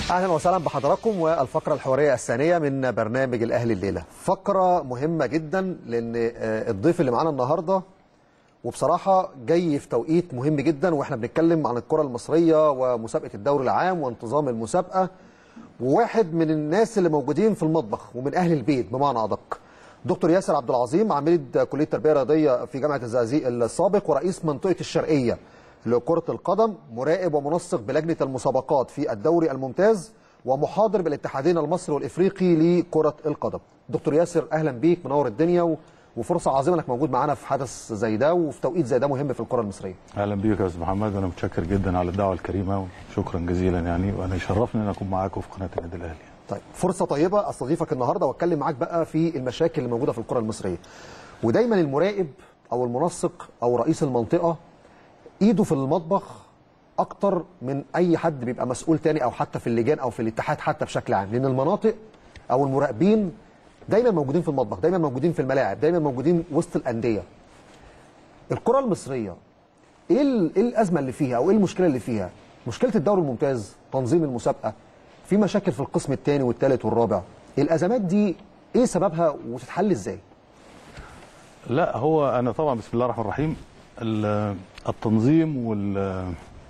اهلا وسهلا بحضراتكم والفقره الحواريه الثانيه من برنامج الاهلي الليله فقره مهمه جدا لان آه، الضيف اللي معانا النهارده وبصراحه جاي في توقيت مهم جدا واحنا بنتكلم عن الكره المصريه ومسابقه الدوري العام وانتظام المسابقه وواحد من الناس اللي موجودين في المطبخ ومن اهل البيت بمعنى ادق دكتور ياسر عبد العظيم عميد كليه التربيه الرياضيه في جامعه الزقازيق السابق ورئيس منطقه الشرقيه لكره القدم مراقب ومنسق بلجنه المسابقات في الدوري الممتاز ومحاضر بالاتحادين المصري والافريقي لكره القدم دكتور ياسر اهلا بيك منور الدنيا و... وفرصه عظيمه انك موجود معانا في حدث زي ده وفي توقيت زي ده مهم في الكره المصريه اهلا بيك يا استاذ محمد انا متشكر جدا على الدعوه الكريمه وشكرا جزيلا يعني وانا يشرفني ان اكون معاكم في قناه النادي الاهلي طيب فرصه طيبه استضيفك النهارده واتكلم معاك بقى في المشاكل اللي موجوده في الكره المصريه ودايما المراقب او المنسق او رئيس المنطقه ايده في المطبخ اكتر من اي حد بيبقى مسؤول تاني او حتى في اللجان او في الاتحاد حتى بشكل عام لان المناطق او المراقبين دايما موجودين في المطبخ دايما موجودين في الملاعب دايما موجودين وسط الانديه الكره المصريه ايه ال- ايه الازمه اللي فيها او ايه المشكله اللي فيها مشكله الدوري الممتاز تنظيم المسابقه في مشاكل في القسم الثاني والثالث والرابع الازمات دي ايه سببها وتتحل ازاي لا هو انا طبعا بسم الله الرحمن الرحيم ال- التنظيم وال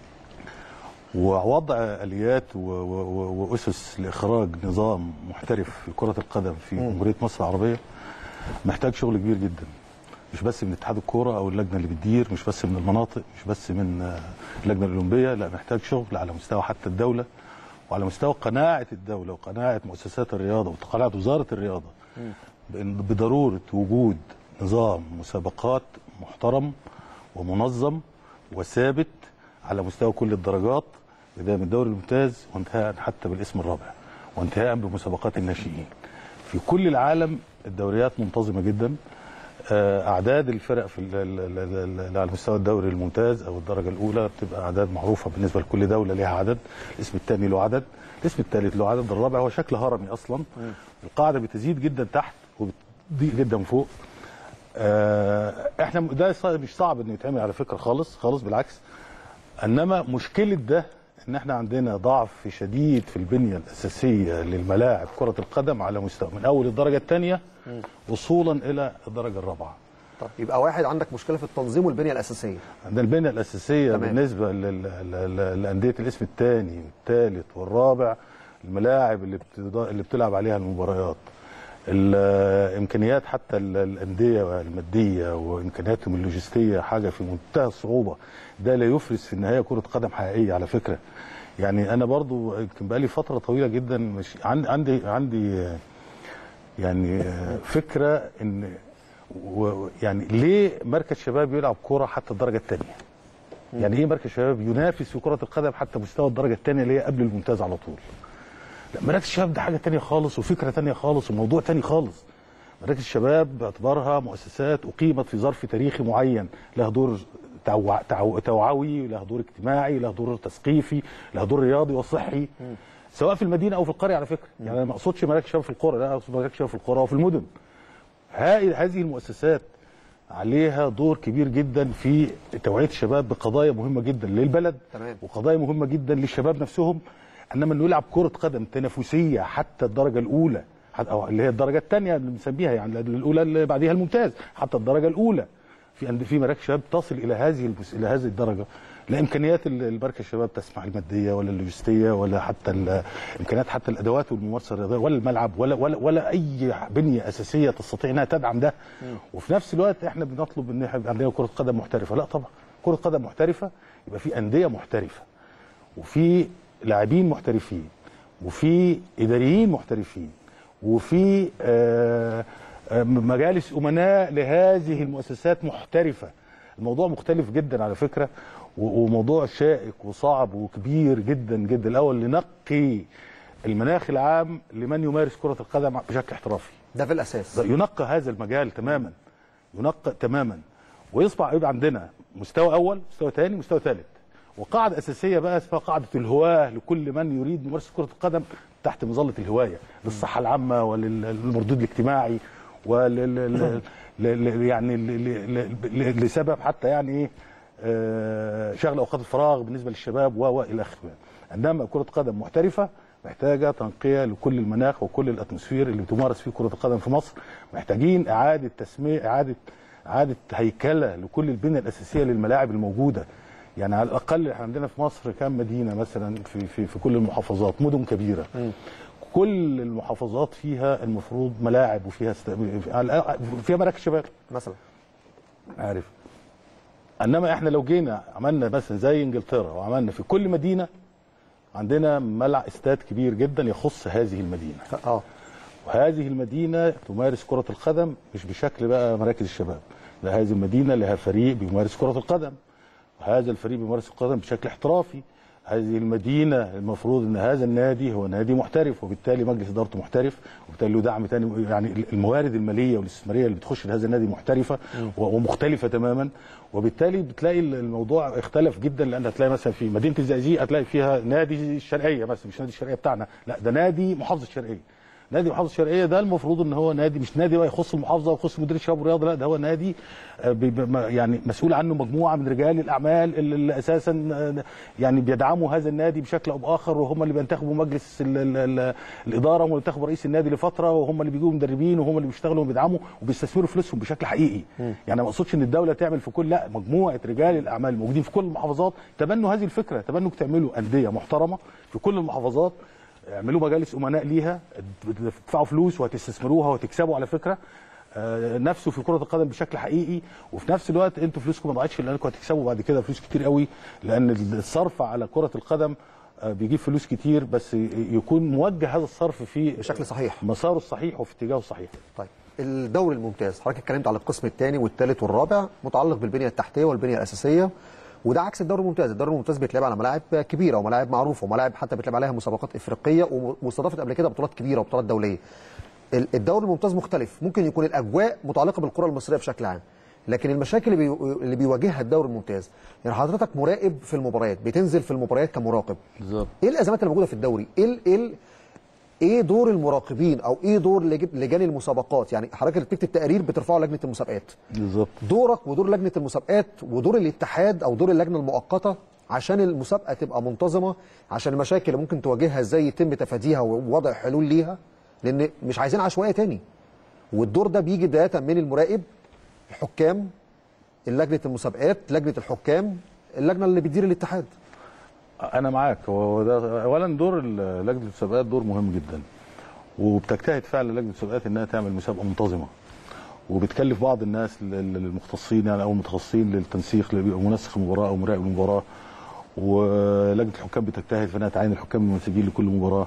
ووضع اليات و- و- و- واسس لاخراج نظام محترف في كره القدم في جمهوريه مصر العربيه محتاج شغل كبير جدا مش بس من اتحاد الكوره او اللجنه اللي بتدير مش بس من المناطق مش بس من آه، اللجنه الاولمبيه لا محتاج شغل على مستوى حتى الدوله وعلى مستوى قناعه الدوله وقناعه مؤسسات الرياضه وقناعه وزاره الرياضه بأن بضروره وجود نظام مسابقات محترم ومنظم وثابت على مستوى كل الدرجات بدايه من الدوري الممتاز وانتهاء حتى بالاسم الرابع وانتهاء بمسابقات الناشئين. في كل العالم الدوريات منتظمه جدا آه، اعداد الفرق في ال- ال- ال- ال- ال- على مستوى الدوري الممتاز او الدرجه الاولى بتبقى اعداد معروفه بالنسبه لكل دوله ليها عدد الاسم الثاني له عدد الاسم الثالث له عدد الرابع هو شكل هرمي اصلا القاعده بتزيد جدا تحت وبتضيق جدا فوق آه، احنا ده ص- مش صعب انه يتعمل على فكره خالص خالص بالعكس انما مشكله ده ان احنا عندنا ضعف شديد في البنيه الاساسيه للملاعب كره القدم على مستوى من اول الدرجه الثانيه وصولا الى الدرجه الرابعه طب يبقى واحد عندك مشكله في التنظيم والبنيه الاساسيه عندنا البنيه الاساسيه تمام. تمام. بالنسبه لل- لل- لل- لانديه الاسم الثاني والثالث والرابع الملاعب اللي بتض- اللي بتلعب عليها المباريات الامكانيات حتى ال- الانديه الماديه وامكانياتهم اللوجستيه حاجه في منتهى الصعوبه ده لا يفرز في النهايه كره قدم حقيقيه على فكره يعني انا برضو يمكن بقالي فتره طويله جدا مش عندي عندي عندي آه، يعني آه، فكره ان و- يعني ليه مركز شباب يلعب كوره حتى الدرجه الثانيه؟ يعني ايه مركز شباب ينافس في كره القدم حتى مستوى الدرجه الثانيه اللي هي قبل الممتاز على طول؟ لا مراكز الشباب ده حاجه تانية خالص وفكره تانية خالص وموضوع تاني خالص مراكز الشباب باعتبارها مؤسسات اقيمت في ظرف تاريخي معين لها دور توع... توع... توعوي لها دور اجتماعي لها دور تثقيفي لها دور رياضي وصحي سواء في المدينه او في القريه على فكره يعني انا ما اقصدش مراكز الشباب في القرى لا أنا اقصد مراكز الشباب في القرى وفي المدن هاي- هذه المؤسسات عليها دور كبير جدا في توعيه الشباب بقضايا مهمه جدا للبلد تمام. وقضايا مهمه جدا للشباب نفسهم انما انه يلعب كره قدم تنافسيه حتى الدرجه الاولى حتى أو اللي هي الدرجه الثانيه اللي بنسميها يعني الاولى اللي بعديها الممتاز حتى الدرجه الاولى في أند- في مراكز شباب تصل الى هذه المس- الى هذه الدرجه لا امكانيات ال- المركز الشباب تسمح الماديه ولا اللوجستيه ولا حتى ال- امكانيات حتى الادوات والممارسه الرياضيه ولا الملعب ولا ولا ولا اي بنيه اساسيه تستطيع انها تدعم ده وفي نفس الوقت احنا بنطلب ان احنا يبقى عندنا كره قدم محترفه لا طبعا كره قدم محترفه يبقى في انديه محترفه وفي لاعبين محترفين وفي اداريين محترفين وفي آه، آه، مجالس امناء لهذه المؤسسات محترفه الموضوع مختلف جدا على فكره و- وموضوع شائك وصعب وكبير جدا جدا الاول لنقي المناخ العام لمن يمارس كره القدم بشكل احترافي ده في الاساس ينقى هذا المجال تماما ينقى تماما ويصبح يبقى عندنا مستوى اول مستوى ثاني مستوى ثالث وقاعده اساسيه بقى اسمها قاعده الهواه لكل من يريد ممارسه كره القدم تحت مظله الهوايه للصحه العامه وللمردود الاجتماعي ولل ل- ل- يعني ل- ل- ل- لسبب حتى يعني ايه آه، شغل اوقات الفراغ بالنسبه للشباب و و الى اخره انما كره قدم محترفه محتاجه تنقيه لكل المناخ وكل الاتموسفير اللي بتمارس فيه كره القدم في مصر محتاجين اعاده تسميه اعاده اعاده هيكله لكل البنيه الاساسيه للملاعب الموجوده يعني على الاقل احنا عندنا في مصر كام مدينه مثلا في في في كل المحافظات مدن كبيره كل المحافظات فيها المفروض ملاعب وفيها است... فيها مراكز شباب مثلا عارف انما احنا لو جينا عملنا مثلا زي انجلترا وعملنا في كل مدينه عندنا ملعب استاد كبير جدا يخص هذه المدينه اه وهذه المدينه تمارس كره القدم مش بشكل بقى مراكز الشباب لا هذه المدينه لها فريق بيمارس كره القدم وهذا الفريق بيمارس القدم بشكل احترافي هذه المدينه المفروض ان هذا النادي هو نادي محترف وبالتالي مجلس ادارته محترف وبالتالي له دعم تاني يعني الموارد الماليه والاستثماريه اللي بتخش لهذا النادي محترفه و- ومختلفه تماما وبالتالي بتلاقي الموضوع اختلف جدا لان هتلاقي مثلا في مدينه الزقازيق هتلاقي فيها نادي الشرقيه مثلا مش نادي الشرقيه بتاعنا لا ده نادي محافظه الشرقيه نادي محافظه الشرقيه ده المفروض ان هو نادي مش نادي بقى يخص المحافظه ويخص مدير الشباب والرياضه لا ده هو نادي آه، بي- ما- يعني مسؤول عنه مجموعه من رجال الاعمال اللي اللي اساسا آه، يعني بيدعموا هذا النادي بشكل او باخر وهم اللي بينتخبوا مجلس ال ال ال الاداره وهم اللي بينتخبوا رئيس النادي لفتره وهم اللي بيجيبوا مدربين وهم اللي بيشتغلوا وبيدعموا وبيستثمروا فلوسهم بشكل حقيقي يعني ما اقصدش ان الدوله تعمل في كل لا مجموعه رجال الاعمال الموجودين في كل المحافظات تبنوا هذه الفكره تبنوا تعملوا انديه محترمه في كل المحافظات اعملوا مجالس امناء ليها تدفعوا فلوس وهتستثمروها وتكسبوا على فكره آه، نفسه في كره القدم بشكل حقيقي وفي نفس الوقت انتوا فلوسكم ما ضاعتش لانكم هتكسبوا بعد كده فلوس كتير قوي لان الصرف على كره القدم آه، بيجيب فلوس كتير بس يكون موجه هذا الصرف في بشكل صحيح. مساره الصحيح وفي اتجاهه الصحيح طيب الدوري الممتاز حضرتك اتكلمت على القسم الثاني والثالث والرابع متعلق بالبنيه التحتيه والبنيه الاساسيه وده عكس الدوري الممتاز الدوري الممتاز بيتلعب على ملاعب كبيره وملاعب معروفه وملاعب حتى بيتلعب عليها مسابقات افريقيه و- واستضافت قبل كده بطولات كبيره وبطولات دوليه ال- الدوري الممتاز مختلف ممكن يكون الاجواء متعلقه بالكره المصريه بشكل عام لكن المشاكل اللي, بي... اللي بيواجهها الدوري الممتاز يعني حضرتك مراقب في المباريات بتنزل في المباريات كمراقب بالظبط ايه الازمات اللي موجوده في الدوري ايه ال- ايه ال- ايه دور المراقبين او ايه دور لج- لجان المسابقات يعني حضرتك اللي بتكتب تقارير بترفعه لجنه المسابقات بالظبط دورك ودور لجنه المسابقات ودور الاتحاد او دور اللجنه المؤقته عشان المسابقه تبقى منتظمه عشان المشاكل اللي ممكن تواجهها ازاي يتم تفاديها ووضع حلول ليها لان مش عايزين عشوائيه تاني والدور ده بيجي بدايه من المراقب الحكام لجنه المسابقات لجنه الحكام اللجنه اللي بتدير الاتحاد انا معاك هو ده اولا دور ال- لجنه المسابقات دور مهم جدا وبتجتهد فعلا لجنه المسابقات انها تعمل مسابقه منتظمه وبتكلف بعض الناس ال- ال- المختصين يعني او المتخصصين للتنسيق اللي بيبقى منسق المباراه او مراقب المباراه ولجنه الحكام بتجتهد في انها تعين الحكام المنسجين لكل مباراه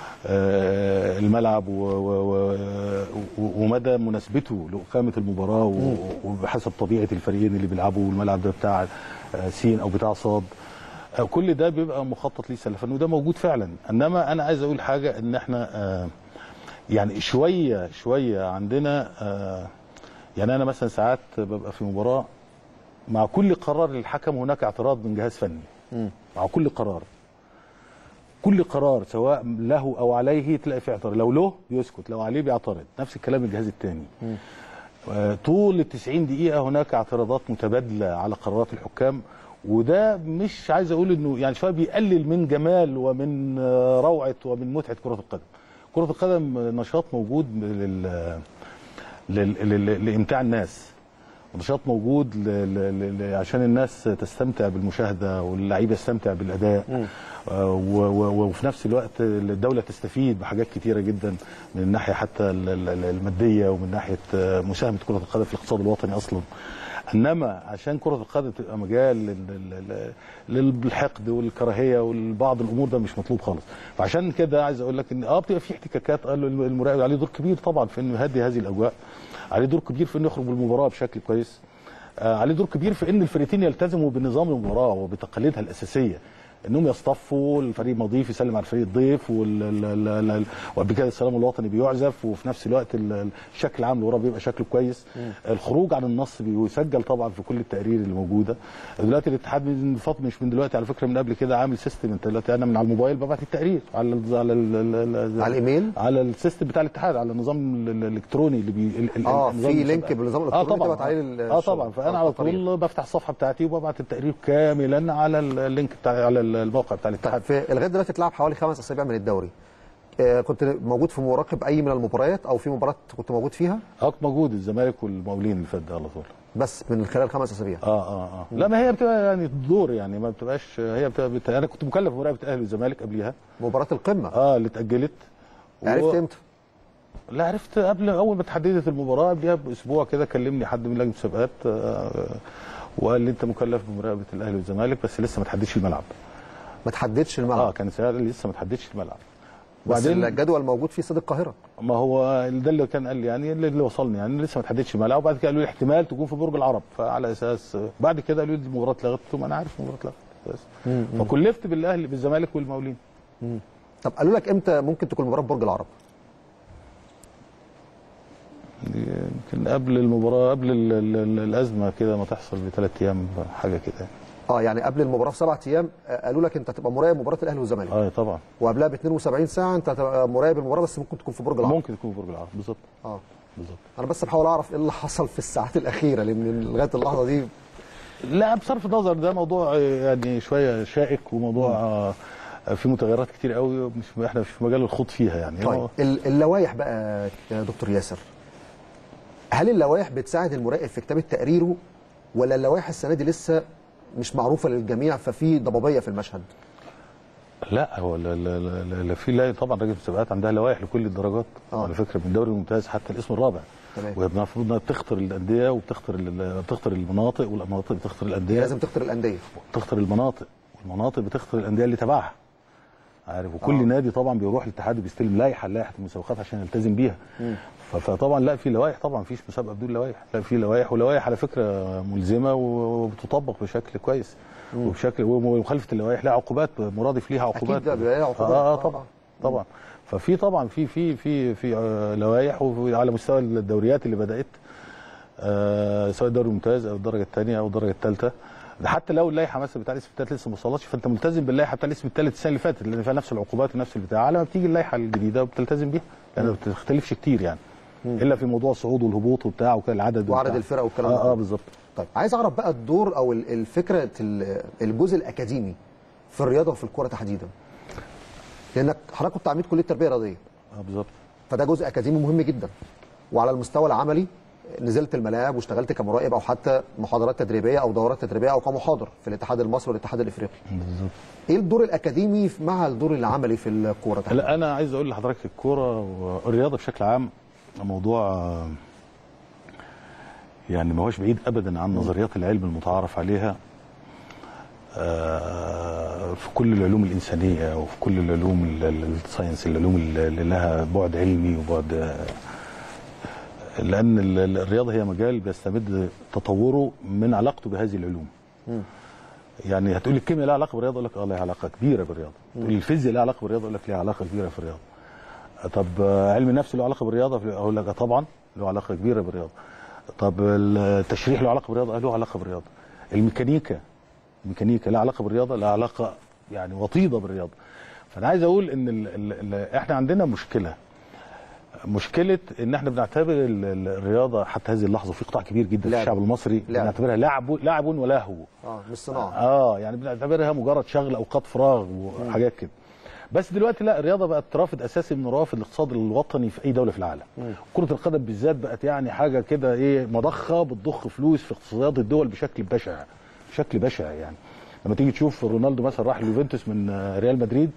آه، الملعب و- و- و- و- ومدى مناسبته لاقامه المباراه و- وبحسب طبيعه الفريقين اللي بيلعبوا والملعب ده بتاع آه، سين او بتاع صاد آه، كل ده بيبقى مخطط ليه سلفا وده موجود فعلا انما انا عايز اقول حاجه ان احنا آه، يعني شويه شويه عندنا آه، يعني انا مثلا ساعات ببقى في مباراه مع كل قرار للحكم هناك اعتراض من جهاز فني مع كل قرار كل قرار سواء له او عليه تلاقي فيه اعتراض لو له بيسكت لو عليه بيعترض نفس الكلام الجهاز الثاني آه، طول ال 90 دقيقة هناك اعتراضات متبادلة على قرارات الحكام وده مش عايز اقول انه يعني شويه بيقلل من جمال ومن آه، روعه ومن متعه كره القدم. كره القدم نشاط موجود لل... لل... لل... لامتاع الناس. نشاط موجود ل... ل... ل... عشان الناس تستمتع بالمشاهده واللعيبه يستمتع بالاداء آه، و... و... وفي نفس الوقت الدوله تستفيد بحاجات كتيره جدا من الناحيه حتى ال- ال- الماديه ومن ناحيه آه، مساهمه كره القدم في الاقتصاد الوطني اصلا. انما عشان كره القدم تبقى مجال لل- لل- للحقد والكراهيه والبعض الامور ده مش مطلوب خالص فعشان كده عايز اقول لك ان اه بتبقى في احتكاكات قال المراقب عليه دور كبير طبعا في انه يهدي هذه الاجواء عليه دور كبير في انه يخرج بالمباراه بشكل كويس آه عليه دور كبير في ان الفريقين يلتزموا بنظام المباراه وبتقاليدها الاساسيه انهم يصطفوا الفريق المضيف يسلم على الفريق الضيف وال- ال- ال- ال- وقبل كده السلام الوطني بيعزف وفي نفس الوقت ال- ال- الشكل العام اللي وراه بيبقى شكله كويس الخروج عن النص بيسجل طبعا في كل التقارير اللي موجوده دلوقتي الاتحاد من فط مش من دلوقتي على فكره من قبل كده عامل سيستم انت دلوقتي انا من على الموبايل ببعت التقرير على ال على ال ال على الإيميل؟ على السيستم بتاع الاتحاد على النظام ال- ال- الالكتروني اللي بي ال- ال- آه، النظام في المسابقات. لينك بالنظام اه الإلكتروني طبعا تبعت عليه ال- اه الشغل. طبعا فانا آه، على التقارير. طول بفتح الصفحه بتاعتي وببعت التقرير كاملا على اللينك بتاع على ال- الموقع بتاع الاتحاد في لغايه دلوقتي اتلعب حوالي خمس اسابيع من الدوري آه، كنت موجود في مراقب اي من المباريات او في مباراه كنت موجود فيها اه كنت موجود الزمالك والمقاولين اللي فات ده على طول بس من خلال خمس اسابيع اه اه اه لا ما هي بتبقى يعني دور يعني ما بتبقاش هي بتبقى بت... انا كنت مكلف بمراقبه الاهلي والزمالك قبليها مباراه القمه اه اللي اتاجلت و- عرفت امتى لا عرفت قبل اول ما اتحددت المباراه قبلها باسبوع كده كلمني حد من لجنه المسابقات آه، وقال لي انت مكلف بمراقبه الاهلي والزمالك بس لسه ما تحددش الملعب ما تحددش الملعب اه كان سؤال لسه ما تحددش الملعب بس وبعدين الجدول موجود في استاد القاهره ما هو ده اللي كان قال لي يعني اللي اللي وصلني يعني لسه ما تحددش الملعب وبعد كده قالوا لي احتمال تكون في برج العرب فعلى اساس بعد كده قالوا لي المباراه اتلغت قلت لهم انا عارف المباراه اتلغت بس فكلفت بالاهلي بالزمالك والمقاولين طب قالوا لك امتى ممكن تكون المباراه في برج العرب دي يمكن قبل المباراه قبل ال ال ال الازمه كده ما تحصل بثلاث ايام حاجه كده يعني. اه يعني قبل المباراه بسبع ايام آه، قالوا لك انت هتبقى مراقب مباراه الاهلي والزمالك اه طبعا وقبلها ب 72 ساعه انت هتبقى مراقب المباراه بس ممكن تكون في برج العرب ممكن تكون في برج العرب بالظبط اه بالظبط انا بس بحاول اعرف ايه اللي حصل في الساعات الاخيره لان لغايه اللحظه دي لا بصرف النظر ده موضوع يعني شويه شائك وموضوع آه، في متغيرات كتير قوي مش احنا مش في مجال الخوض فيها يعني طيب هو- ال- اللوائح بقى يا دكتور ياسر هل اللوائح بتساعد المراقب في كتابه تقريره ولا اللوائح السنه دي لسه مش معروفه للجميع ففي ضبابيه في المشهد لا هو لا لا لا, لا, لا في لا طبعا لجنه المسابقات عندها لوائح لكل الدرجات آه. على فكره من الدوري الممتاز حتى الاسم الرابع تمام. وهي المفروض انها بتختار الانديه وبتختار ال- بتختار المناطق والمناطق بتختار الانديه لازم تختار الانديه بتختار المناطق والمناطق بتختار الانديه اللي تبعها عارف وكل آه. آه. نادي طبعا بيروح الاتحاد بيستلم لائحه لائحه المسابقات عشان يلتزم بيها ف- فطبعا لا في لوائح طبعا مفيش مسابقه بدون لوائح لا في لوائح ولوائح على فكره ملزمه وبتطبق بشكل كويس وبشكل ومخالفه اللوائح لها عقوبات مرادف ليها عقوبات أكيد بيبقى لها عقوبات. اه, آه آه. طبعا طبعا ففي طبعا في في في في آه، لوائح وعلى مستوى الدوريات اللي بدات آه، سواء الدوري الممتاز او الدرجه الثانيه او الدرجه الثالثه ده حتى لو اللائحه مثلا بتاع الاسم الثالث لسه ما وصلتش فانت ملتزم باللائحه بتاع الاسم الثالث السنه اللي فاتت لان فيها نفس العقوبات ونفس البتاع على ما بتيجي اللائحه الجديده وبتلتزم بيها لان ما بتختلفش كتير يعني الا في موضوع الصعود والهبوط وبتاع وكده العدد وعدد وبتاع. الفرق والكلام ده اه, كله. آه بالظبط طيب عايز اعرف بقى الدور او ال- الفكره ال- الجزء الاكاديمي في الرياضه وفي الكوره تحديدا لانك حضرتك كنت عميد كليه التربيه الرياضيه اه بالظبط فده جزء اكاديمي مهم جدا وعلى المستوى العملي نزلت الملاعب واشتغلت كمراقب او حتى محاضرات تدريبيه او دورات تدريبيه او كمحاضر في الاتحاد المصري والاتحاد الافريقي بالظبط ايه الدور الاكاديمي مع الدور العملي في الكوره تحديدا لا انا عايز اقول لحضرتك الكوره والرياضه بشكل عام موضوع آه، يعني ما هوش بعيد ابدا عن نظريات العلم المتعارف عليها آه، في كل العلوم الانسانيه وفي كل العلوم ال- ال- الساينس العلوم اللي لها بعد علمي وبعد آه، لان ال- ال- الرياضه هي مجال بيستمد تطوره من علاقته بهذه العلوم يعني هتقول لي الكيمياء لها علاقه بالرياضه اقول لك اه لها علاقه كبيره بالرياضه تقول لي الفيزياء لها علاقه بالرياضه اقول لك لها علاقه كبيره في الرياضه طب آه، علم النفس له علاقه بالرياضه اقول لك آه طبعا له علاقه كبيره بالرياضه طب التشريح له علاقه بالرياضه آه له علاقه بالرياضه الميكانيكا الميكانيكا لها علاقه بالرياضه لها علاقه يعني وطيده بالرياضه فانا عايز اقول ان ال ال ال احنا عندنا مشكله مشكله ان احنا بنعتبر ال- ال- الرياضه حتى هذه اللحظه في قطاع كبير جدا في لعب. الشعب المصري لعب. بنعتبرها لعب لعب ولهو اه مش صناعه اه يعني بنعتبرها مجرد شغل اوقات فراغ وحاجات كده بس دلوقتي لا الرياضه بقت رافد اساسي من روافد الاقتصاد الوطني في اي دوله في العالم كره القدم بالذات بقت يعني حاجه كده ايه مضخه بتضخ فلوس في اقتصاديات الدول بشكل بشع بشكل بشع يعني لما تيجي تشوف رونالدو مثلا راح اليوفنتوس من آه، ريال مدريد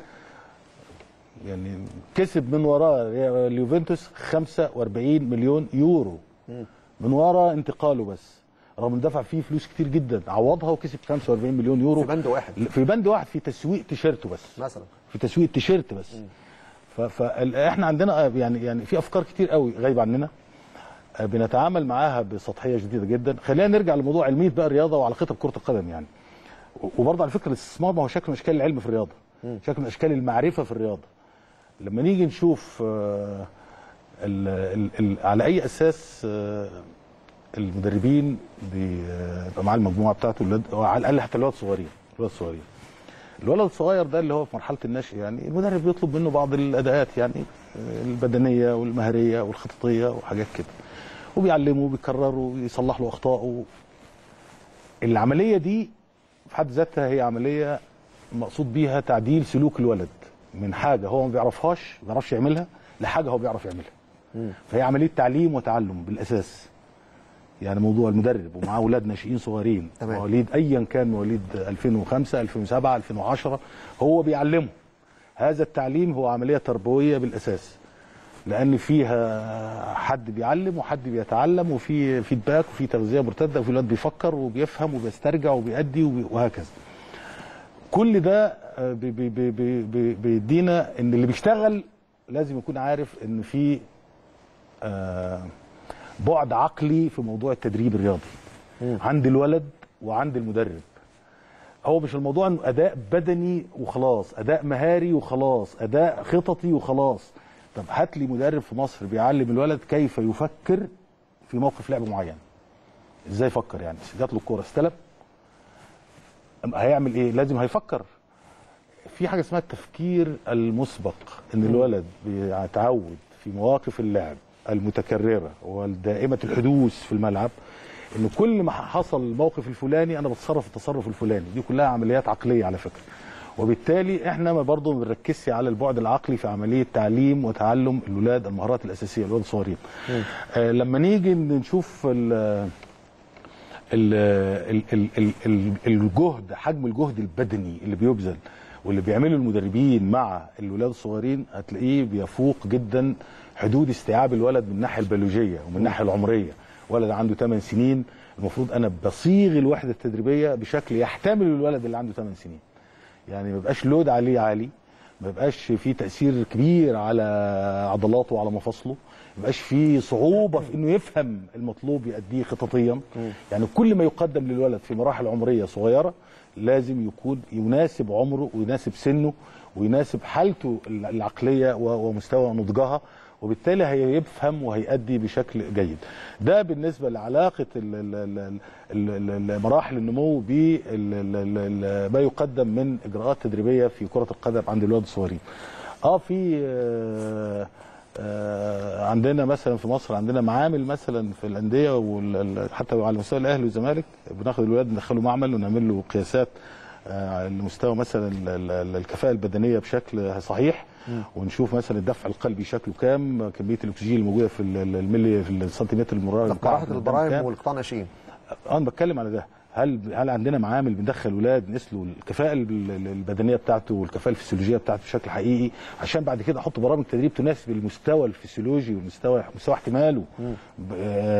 يعني كسب من وراه ريال- اليوفنتوس 45 مليون يورو من ورا انتقاله بس رغم ان دفع فيه فلوس كتير جدا عوضها وكسب 45 مليون يورو في بند واحد في بند واحد في تسويق تيشيرته بس مثلا في تسويق تيشيرت بس فاحنا عندنا آه، يعني يعني في افكار كتير قوي غايبه عننا آه، بنتعامل معاها بسطحيه شديده جدا خلينا نرجع لموضوع علميه بقى الرياضه وعلاقتها بكره القدم يعني و- وبرضه على فكره الاستثمار ما هو شكل من اشكال العلم في الرياضه شكل من اشكال المعرفه في الرياضه لما نيجي نشوف آه، ال ال ال على اي اساس آه، المدربين بيبقى معاه المجموعه بتاعته الولاد أو على الاقل حتى الولاد الصغيرين الولاد الصغيرين الولد الصغير ده اللي هو في مرحله النشء يعني المدرب بيطلب منه بعض الاداءات يعني آه، البدنيه والمهريه والخططيه وحاجات كده وبيعلمه وبيكرره ويصلح له اخطائه العمليه دي في حد ذاتها هي عمليه مقصود بيها تعديل سلوك الولد من حاجه هو ما بيعرفهاش ما بيعرفش يعملها لحاجه هو بيعرف يعملها فهي عمليه تعليم وتعلم بالاساس يعني موضوع المدرب ومعاه اولاد ناشئين صغيرين تمام. مواليد ايا كان مواليد 2005 2007 2010 هو بيعلمه هذا التعليم هو عمليه تربويه بالاساس لان فيها حد بيعلم وحد بيتعلم وفي فيدباك وفي تغذيه مرتده وفي الواد بيفكر وبيفهم وبيسترجع وبيأدي وبي- وهكذا كل ده آه، بي- بي- بي- بي- بي- بيدينا ان اللي بيشتغل لازم يكون عارف ان في آه، بعد عقلي في موضوع التدريب الرياضي عند الولد وعند المدرب هو مش الموضوع انه اداء بدني وخلاص اداء مهاري وخلاص اداء خططي وخلاص طب هات لي مدرب في مصر بيعلم الولد كيف يفكر في موقف لعب معين ازاي يفكر يعني جات له الكوره استلم أم هيعمل ايه لازم هيفكر في حاجه اسمها التفكير المسبق ان الولد بيتعود في مواقف اللعب المتكرره والدائمه الحدوث في الملعب ان كل ما حصل الموقف الفلاني انا بتصرف التصرف الفلاني دي كلها عمليات عقليه على فكره وبالتالي احنا ما برضه ما بنركزش على البعد العقلي في عمليه تعليم وتعلم الاولاد المهارات الاساسيه الولاد الصغيرين آه لما نيجي نشوف ال ال ال ال ال ال الجهد حجم الجهد البدني اللي بيبذل واللي بيعمله المدربين مع الولاد الصغيرين هتلاقيه بيفوق جدا حدود استيعاب الولد من الناحيه البيولوجيه ومن الناحيه العمريه ولد عنده 8 سنين المفروض انا بصيغ الوحده التدريبيه بشكل يحتمل الولد اللي عنده 8 سنين يعني ما يبقاش لود عليه عالي ما يبقاش فيه تاثير كبير على عضلاته وعلى مفاصله ما يبقاش فيه صعوبه في انه يفهم المطلوب يأديه خططيا يعني كل ما يقدم للولد في مراحل عمريه صغيره لازم يكون يناسب عمره ويناسب سنه ويناسب حالته العقليه و- ومستوى نضجها وبالتالي هيفهم وهيأدي بشكل جيد ده بالنسبة لعلاقة ال- ال- ال- ال- ال- ال- مراحل النمو بما يقدم من إجراءات تدريبية في كرة القدم عند الولاد الصغيرين اه في آه، آه، عندنا مثلا في مصر عندنا معامل مثلا في الانديه وال- حتى على مستوى الاهلي والزمالك بناخد الولاد ندخله معمل ونعمل له قياسات آه، لمستوى مثلا ال- ال- الكفاءه البدنيه بشكل صحيح ونشوف مثلا الدفع القلبي شكله كام كميه الاكسجين الموجوده في ال- ال- الملي في السنتيمتر المربع طب قراءة كام. البرايم والقطاع ناشئين انا بتكلم على ده هل هل عندنا معامل بندخل ولاد نسلوا الكفاءه ال- ال- البدنيه بتاعته والكفاءه الفسيولوجيه بتاعته بشكل حقيقي عشان بعد كده احط برامج تدريب تناسب المستوى الفسيولوجي والمستوى مستوى احتماله ب-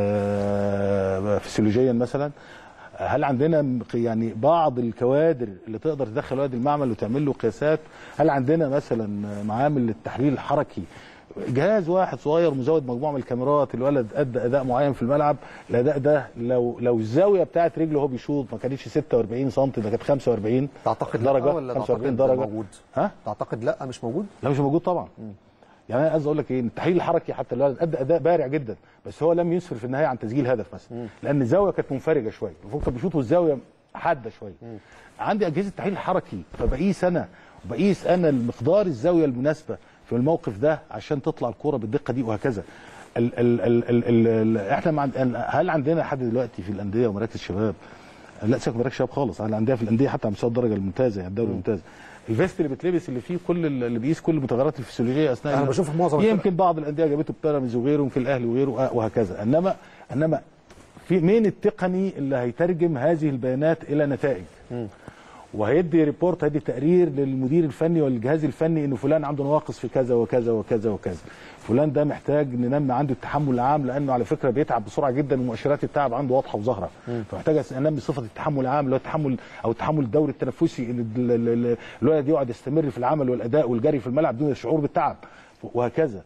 آه، فسيولوجيا مثلا هل عندنا م- يعني بعض الكوادر اللي تقدر تدخل واد المعمل وتعمل له قياسات هل عندنا مثلا معامل للتحليل الحركي جهاز واحد صغير مزود مجموعه من الكاميرات الولد ادى اداء معين في الملعب الاداء ده لو لو الزاويه بتاعت رجله وهو بيشوط ما كانتش 46 سم ده كانت 45 تعتقد درجه لا ولا 45 تعتقد درجه موجود ها تعتقد لا مش موجود لا مش موجود طبعا يعني انا عايز اقول لك ايه إن التحليل الحركي حتى الولد ادى اداء بارع جدا بس هو لم يسفر في النهايه عن تسجيل هدف مثلا لان الزاويه كانت منفرجه شويه المفروض كان بيشوط والزاويه حاده شويه عندي اجهزه تحليل حركي فبقيس انا وبقيس انا مقدار الزاويه المناسبه في الموقف ده عشان تطلع الكوره بالدقه دي وهكذا ال ال ال ال ال ال احنا مع هل عندنا لحد دلوقتي في الانديه ومراكز الشباب لا سيبك من مراكز الشباب خالص على الانديه في الانديه حتى على مستوى الدرجه الممتازه يعني الدوري الممتاز الفيست اللي بيتلبس اللي فيه كل اللي بيقيس كل المتغيرات الفسيولوجيه اثناء أنا اللعب. بشوف في معظم الفرق. يمكن بعض الانديه جابته بيراميدز وغيره يمكن الاهلي وغيره آه، وهكذا انما انما في مين التقني اللي هيترجم هذه البيانات الى نتائج وهيدي ريبورت هيدي تقرير للمدير الفني والجهاز الفني انه فلان عنده نواقص في كذا وكذا وكذا وكذا فلان ده محتاج ننمي عنده التحمل العام لانه على فكره بيتعب بسرعه جدا ومؤشرات التعب عنده واضحه وظاهره فمحتاج انمي صفه التحمل العام اللي هو التحمل او التحمل الدوري التنفسي اللي ال- ال- ال- الولد يقعد يستمر في العمل والاداء والجري في الملعب دون الشعور بالتعب وهكذا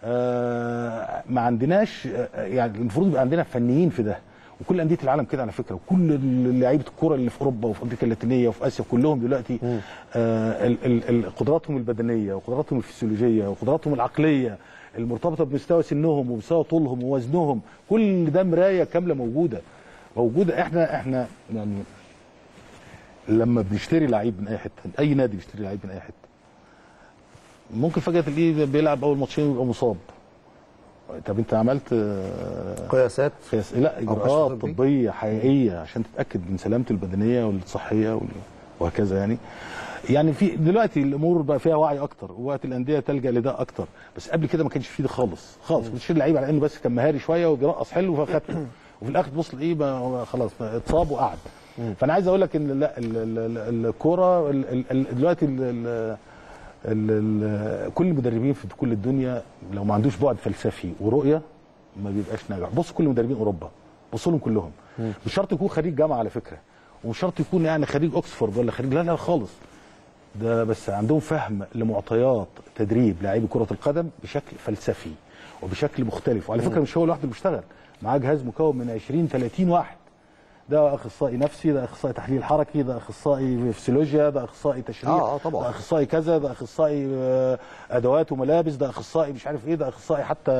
آه ما عندناش آه، يعني المفروض يبقى عندنا فنيين في ده وكل انديه العالم كده على فكره وكل لعيبه الكوره اللي في اوروبا وفي امريكا اللاتينيه وفي اسيا كلهم دلوقتي آه ال- ال- ال- قدراتهم البدنيه وقدراتهم الفسيولوجيه وقدراتهم العقليه المرتبطه بمستوى سنهم ومستوى طولهم ووزنهم كل ده مرايه كامله موجوده موجوده احنا احنا يعني لما بنشتري لعيب من اي حته اي نادي بيشتري لعيب من اي حته ممكن فجاه تلاقيه بيلعب اول ماتشين ويبقى مصاب طب انت عملت آه، قياسات قياس لا كشف اجراءات طبي؟ طبيه حقيقيه عشان تتاكد من سلامته البدنيه والصحيه وال- وهكذا يعني يعني في دلوقتي الامور بقى فيها وعي اكتر ووقت الانديه تلجا لده اكتر بس قبل كده ما كانش فيه ده خالص خالص بتشيل لعيب على انه بس كان مهاري شويه وبيرقص حلو فخدته وفي الاخر تبص لايه بقى هو خلاص بقى اتصاب وقعد فانا عايز اقول لك ان لا ال- ال- ال- الكوره ال- ال- ال- دلوقتي ال- ال- ال- ال- كل المدربين في كل الدنيا لو ما عندوش بعد فلسفي ورؤيه ما بيبقاش ناجح بص كل مدربين اوروبا بص لهم كلهم مش شرط يكون خريج جامعه على فكره ومش شرط يكون يعني خريج اوكسفورد ولا خريج لا لا خالص ده بس عندهم فهم لمعطيات تدريب لاعبي كره القدم بشكل فلسفي وبشكل مختلف وعلى فكره مش هو لوحده اللي بيشتغل معاه جهاز مكون من 20 30 واحد ده اخصائي نفسي ده اخصائي تحليل حركي ده اخصائي فسيولوجيا ده اخصائي تشريح آه، آه، طبعاً. ده اخصائي كذا ده اخصائي آه، ادوات وملابس ده اخصائي مش عارف ايه ده اخصائي حتى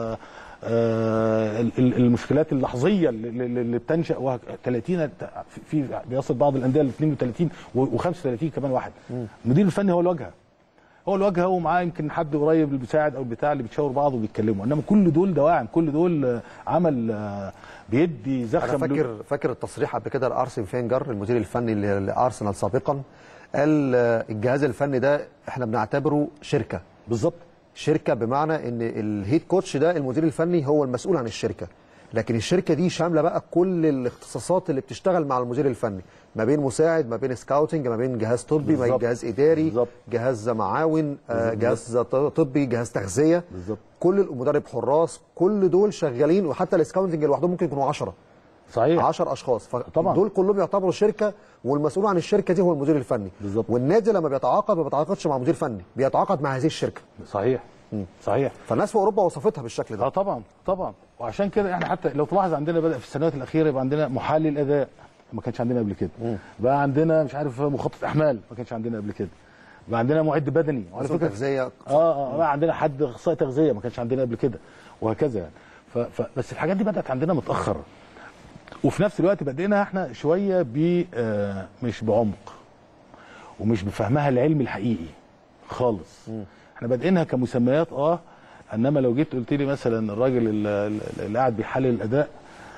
آه، ال- ال- المشكلات اللحظيه اللي- اللي اللي بتنشا وهك- 30 في- في بيصل بعض الانديه ل 32 و35 كمان واحد المدير الفني هو الواجهه هو الواجهه ومعاه يمكن حد قريب المساعد او البتاع اللي بتشاور بعض وبيتكلموا انما كل دول دواعم كل دول آه، عمل آه، بيدي انا زخم له- فاكر فاكر التصريح قبل كده لارسن فينجر المدير الفني ل- لارسنال سابقا قال آه، الجهاز الفني ده احنا بنعتبره شركه بالظبط شركه بمعنى ان الهيد كوتش ده المدير الفني هو المسؤول عن الشركه لكن الشركه دي شامله بقى كل الاختصاصات اللي بتشتغل مع المدير الفني ما بين مساعد ما بين سكاوتنج ما بين جهاز طبي ما بين بالظبط. جهاز اداري بالظبط. جهاز معاون آه، جهاز طبي جهاز تغذيه بالظبط. كل المدرب حراس كل دول شغالين وحتى السكاوتنج لوحدهم ممكن يكونوا 10 صحيح 10 اشخاص طبعاً. فدول كلهم يعتبروا شركه والمسؤول عن الشركه دي هو المدير الفني بالظبط. والنادي لما بيتعاقد ما بيتعاقدش مع مدير فني بيتعاقد مع هذه الشركه صحيح صحيح فالناس في اوروبا وصفتها بالشكل اه ده طبعا طبعا وعشان كده احنا حتى لو تلاحظ عندنا بدا في السنوات الاخيره يبقى عندنا محلل اداء ما كانش عندنا قبل كده بقى عندنا مش عارف مخطط احمال ما كانش عندنا قبل كده بقى عندنا معد بدني وعلى مسؤول فكره تغذيه اه اه بقى عندنا حد اخصائي تغذيه ما كانش عندنا قبل كده وهكذا يعني ف ف بس الحاجات دي بدات عندنا متاخر وفي نفس الوقت بدينا احنا شويه ب آه مش بعمق ومش بفهمها العلمي الحقيقي خالص احنا بادئينها كمسميات اه انما لو جيت قلت لي مثلا الراجل اللي, اللي قاعد بيحلل الاداء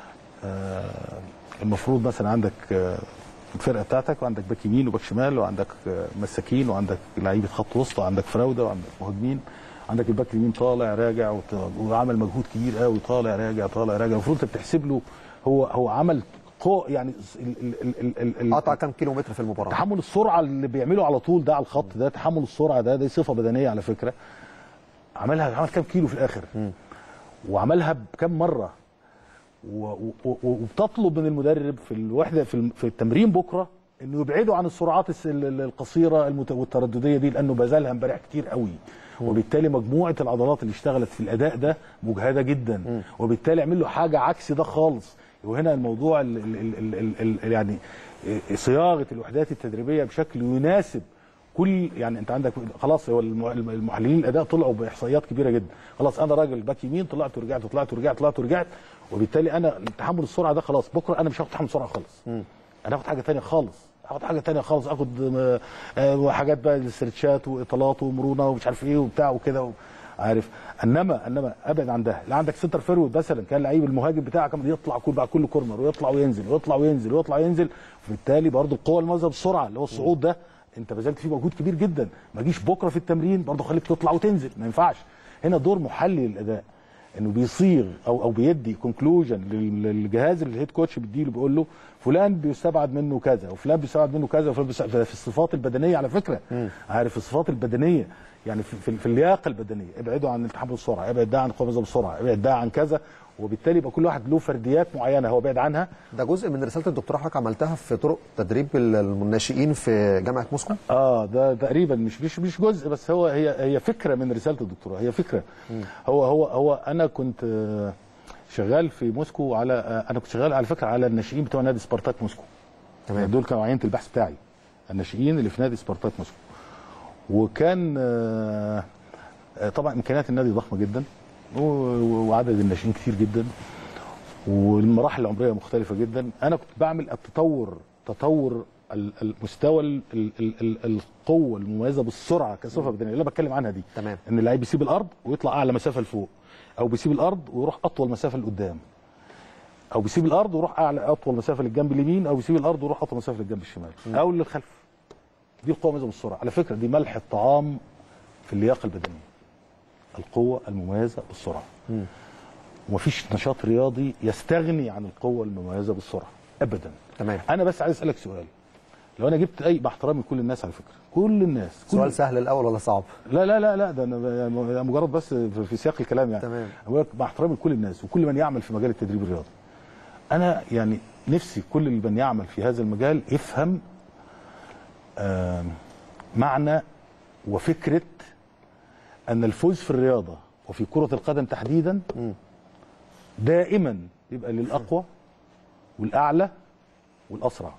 آه المفروض مثلا عندك آه الفرقه بتاعتك وعندك باك يمين وباك شمال وعندك آه مساكين وعندك لعيبه خط وسط وعندك فراوده وعندك مهاجمين عندك الباك اليمين طالع راجع وت- وعمل مجهود كبير قوي طالع راجع طالع راجع المفروض انت بتحسب له هو هو عمل قو يعني ال- ال- ال- ال- ال- ال- قطع كام كيلو متر في المباراه تحمل السرعه اللي بيعمله على طول ده على الخط ده تحمل السرعه ده دي صفه بدنيه على فكره عملها عمل كام كيلو في الاخر وعملها بكام مره و- و- و- وبتطلب من المدرب في الوحده في الم- في التمرين بكره انه يبعده عن السرعات الس- ال- ال- القصيره المت- والتردديه دي لانه بذلها امبارح كتير قوي وبالتالي مجموعه العضلات اللي اشتغلت في الاداء ده مجهده جدا وبالتالي اعمل له حاجه عكس ده خالص وهنا الموضوع ال ال ال ال ال ال يعني صياغه الوحدات التدريبيه بشكل يناسب كل يعني انت عندك خلاص هو الم- المحللين الاداء طلعوا باحصائيات كبيره جدا خلاص انا راجل باك يمين طلعت ورجعت وطلعت ورجعت طلعت ورجعت وبالتالي انا تحمل السرعه ده خلاص بكره انا مش هاخد تحمل سرعه خالص انا هاخد حاجه ثانيه خالص هاخد حاجه ثانيه خالص اخد آه، آه، حاجات بقى الاسترتشات واطالات ومرونه ومش عارف ايه وبتاع وكده و- عارف انما انما ابعد عن ده لا عندك سنتر فيرود مثلا كان لعيب المهاجم بتاعك كان يطلع كل بعد كل كورنر ويطلع وينزل ويطلع وينزل ويطلع وينزل وبالتالي برضه القوه الموازيه بالسرعه اللي هو الصعود ده انت بذلت فيه مجهود كبير جدا ما جيش بكره في التمرين برضه خليك تطلع وتنزل ما ينفعش هنا دور محلل الاداء انه بيصيغ او او بيدي كونكلوجن للجهاز اللي الهيد كوتش بيديله بيقول له فلان بيستبعد منه كذا وفلان بيستبعد منه كذا وفلان بيستبعد في الصفات البدنيه على فكره عارف الصفات البدنيه يعني في, في, في اللياقه البدنيه ابعدوا عن التحمل السرعه ابعد ده عن القوه بالسرعه ابعد ده عن كذا وبالتالي يبقى كل واحد له فرديات معينه هو بعد عنها ده جزء من رساله الدكتوراه حضرتك عملتها في طرق تدريب الناشئين في جامعه موسكو اه ده تقريبا مش مش مش جزء بس هو هي هي فكره من رساله الدكتوراه هي فكره هو هو هو انا كنت آه، شغال في موسكو على آه، انا كنت شغال على فكره على الناشئين بتوع نادي سبارتاك موسكو تمام. دول كانوا عينه البحث بتاعي الناشئين اللي في نادي سبارتاك موسكو وكان آه، آه، طبعا امكانيات النادي ضخمه جدا و- و- وعدد الناشئين كتير جدا والمراحل العمريه مختلفه جدا انا كنت بعمل التطور تطور ال- المستوى ال- ال- ال- ال- القوه المميزه بالسرعه كصفه بدنيه اللي أنا بتكلم عنها دي تمام. ان اللعيب بيسيب الارض ويطلع اعلى مسافه لفوق او بيسيب الارض ويروح اطول مسافه لقدام او بيسيب الارض ويروح اعلى اطول مسافه للجنب اليمين او بيسيب الارض ويروح اطول مسافه للجنب الشمال او للخلف دي القوه المميزه بالسرعه على فكره دي ملح الطعام في اللياقه البدنيه القوه المميزه بالسرعه ومفيش نشاط رياضي يستغني عن القوه المميزه بالسرعه ابدا تمام انا بس عايز اسالك سؤال لو انا جبت اي مع احترامي لكل الناس على فكره كل الناس كل سؤال سهل الاول ولا صعب لا لا لا لا ده انا مجرد بس في في سياق الكلام يعني تمام. بقول لك مع احترامي لكل الناس وكل من يعمل في مجال التدريب الرياضي انا يعني نفسي كل من يعمل في هذا المجال يفهم آم، معنى وفكره ان الفوز في الرياضه وفي كره القدم تحديدا دائما يبقى للاقوى والاعلى والاسرع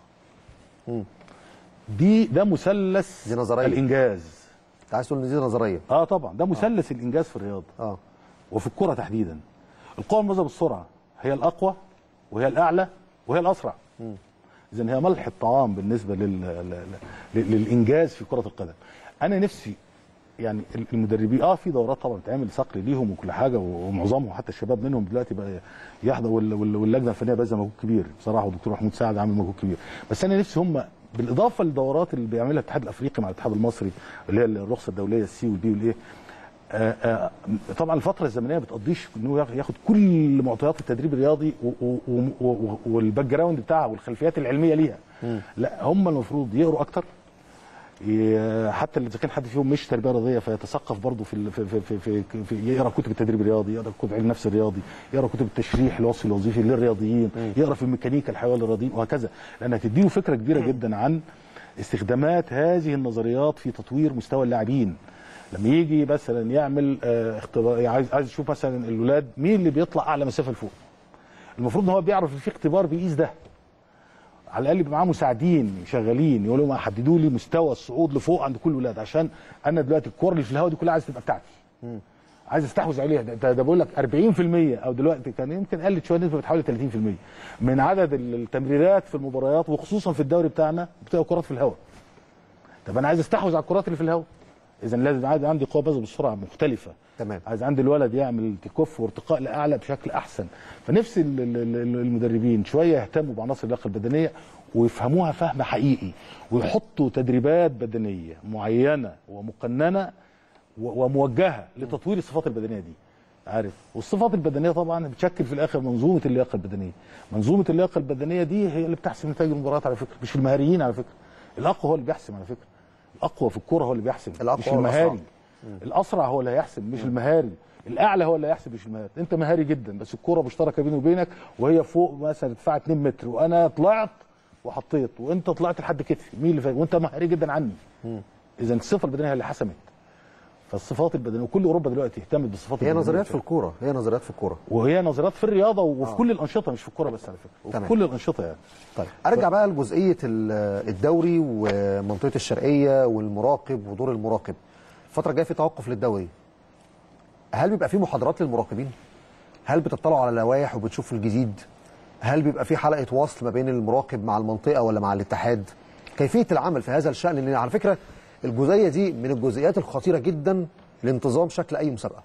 دي ده مثلث دي نظرية. الانجاز انت عايز تقول ان دي نظريه اه طبعا ده مثلث الانجاز في الرياضه اه وفي الكره تحديدا القوه المميزه بالسرعه هي الاقوى وهي الاعلى وهي الاسرع اذا هي ملح الطعام بالنسبه لل... لل... لل- للانجاز في كره القدم انا نفسي يعني المدربين اه في دورات طبعا بتعمل صقل ليهم وكل حاجه ومعظمهم حتى الشباب منهم دلوقتي بقى يحضر وال- وال- واللجنه الفنيه باذله مجهود كبير بصراحه والدكتور محمود سعد عامل مجهود كبير بس انا نفسي هم بالاضافه للدورات اللي بيعملها الاتحاد الافريقي مع الاتحاد المصري اللي هي الرخصه الدوليه السي والبي والايه آه، آه، طبعا الفتره الزمنيه ما بتقضيش انه ياخ- ياخد كل معطيات التدريب الرياضي و- و- و- و- والباك جراوند بتاعها والخلفيات العلميه ليها لا هم المفروض يقروا اكتر ي- حتى اذا كان حد فيهم مش تربيه رياضيه فيتثقف برضه في ال- في في في, في, في يقرا كتب التدريب الرياضي يقرا كتب علم النفس الرياضي يقرا كتب التشريح الوصفي الوظيفي للرياضيين يقرا في الميكانيكا الحيويه للرياضيين وهكذا لان هتديله فكره كبيره جدا عن استخدامات هذه النظريات في تطوير مستوى اللاعبين لما يجي مثلا يعمل آه، اختبار عايز عايز يشوف مثلا الولاد مين اللي بيطلع اعلى مسافه لفوق المفروض ان هو بيعرف إن في اختبار بيقيس ده على الاقل يبقى معاه مساعدين شغالين يقولوا لهم حددوا لي مستوى الصعود لفوق عند كل ولاد عشان انا دلوقتي الكور اللي في الهواء دي كلها عايز تبقى بتاعتي عايز استحوذ عليها ده, ده, ده بقول لك 40% او دلوقتي كان يمكن قلت شويه نسبه حوالي 30% من عدد التمريرات في المباريات وخصوصا في الدوري بتاعنا بتبقى كرات في الهواء طب انا عايز استحوذ على الكرات اللي في الهواء اذا لازم عندي عندي قوه بس بالسرعه مختلفه تمام. عايز عندي الولد يعمل تكف وارتقاء لاعلى بشكل احسن فنفسي ال- ال- ال- المدربين شويه يهتموا بعناصر اللياقه البدنيه ويفهموها فهم حقيقي ويحطوا تدريبات بدنيه معينه ومقننه و- وموجهه لتطوير الصفات البدنيه دي عارف والصفات البدنيه طبعا بتشكل في الاخر منظومه اللياقه البدنيه منظومه اللياقه البدنيه دي هي اللي بتحسم نتائج المباريات على فكره مش المهاريين على فكره الاقوى هو اللي بيحسم على فكره الاقوى في الكوره هو اللي بيحسم الأقوى مش هو الأسرع. المهاري الاسرع هو اللي هيحسب مش المهاري الاعلى هو اللي هيحسب مش المهاري انت مهاري جدا بس الكوره مشتركه بيني وبينك وهي فوق مثلا ارتفاع 2 متر وانا طلعت وحطيت وانت طلعت لحد كتفي مين اللي فاهم وانت مهاري جدا عني اذا الصفه البدنيه هي اللي حسمت فالصفات البدنيه وكل اوروبا دلوقتي اهتمت بالصفات هي البدنيه نظريات في الكوره هي نظريات في الكوره وهي نظريات في الرياضه وفي كل الانشطه مش في الكوره بس على فكره وفي تمام. كل الانشطه يعني طيب ارجع بقى لجزئيه ال- الدوري ومنطقه الشرقيه والمراقب ودور المراقب الفتره الجايه في توقف للدوري هل بيبقى في محاضرات للمراقبين هل بتطلعوا على لوائح وبتشوفوا الجديد هل بيبقى في حلقه وصل ما بين المراقب مع المنطقه ولا مع الاتحاد كيفيه العمل في هذا الشان لان على فكره الجزئيه دي من الجزئيات الخطيره جدا لانتظام شكل اي مسابقه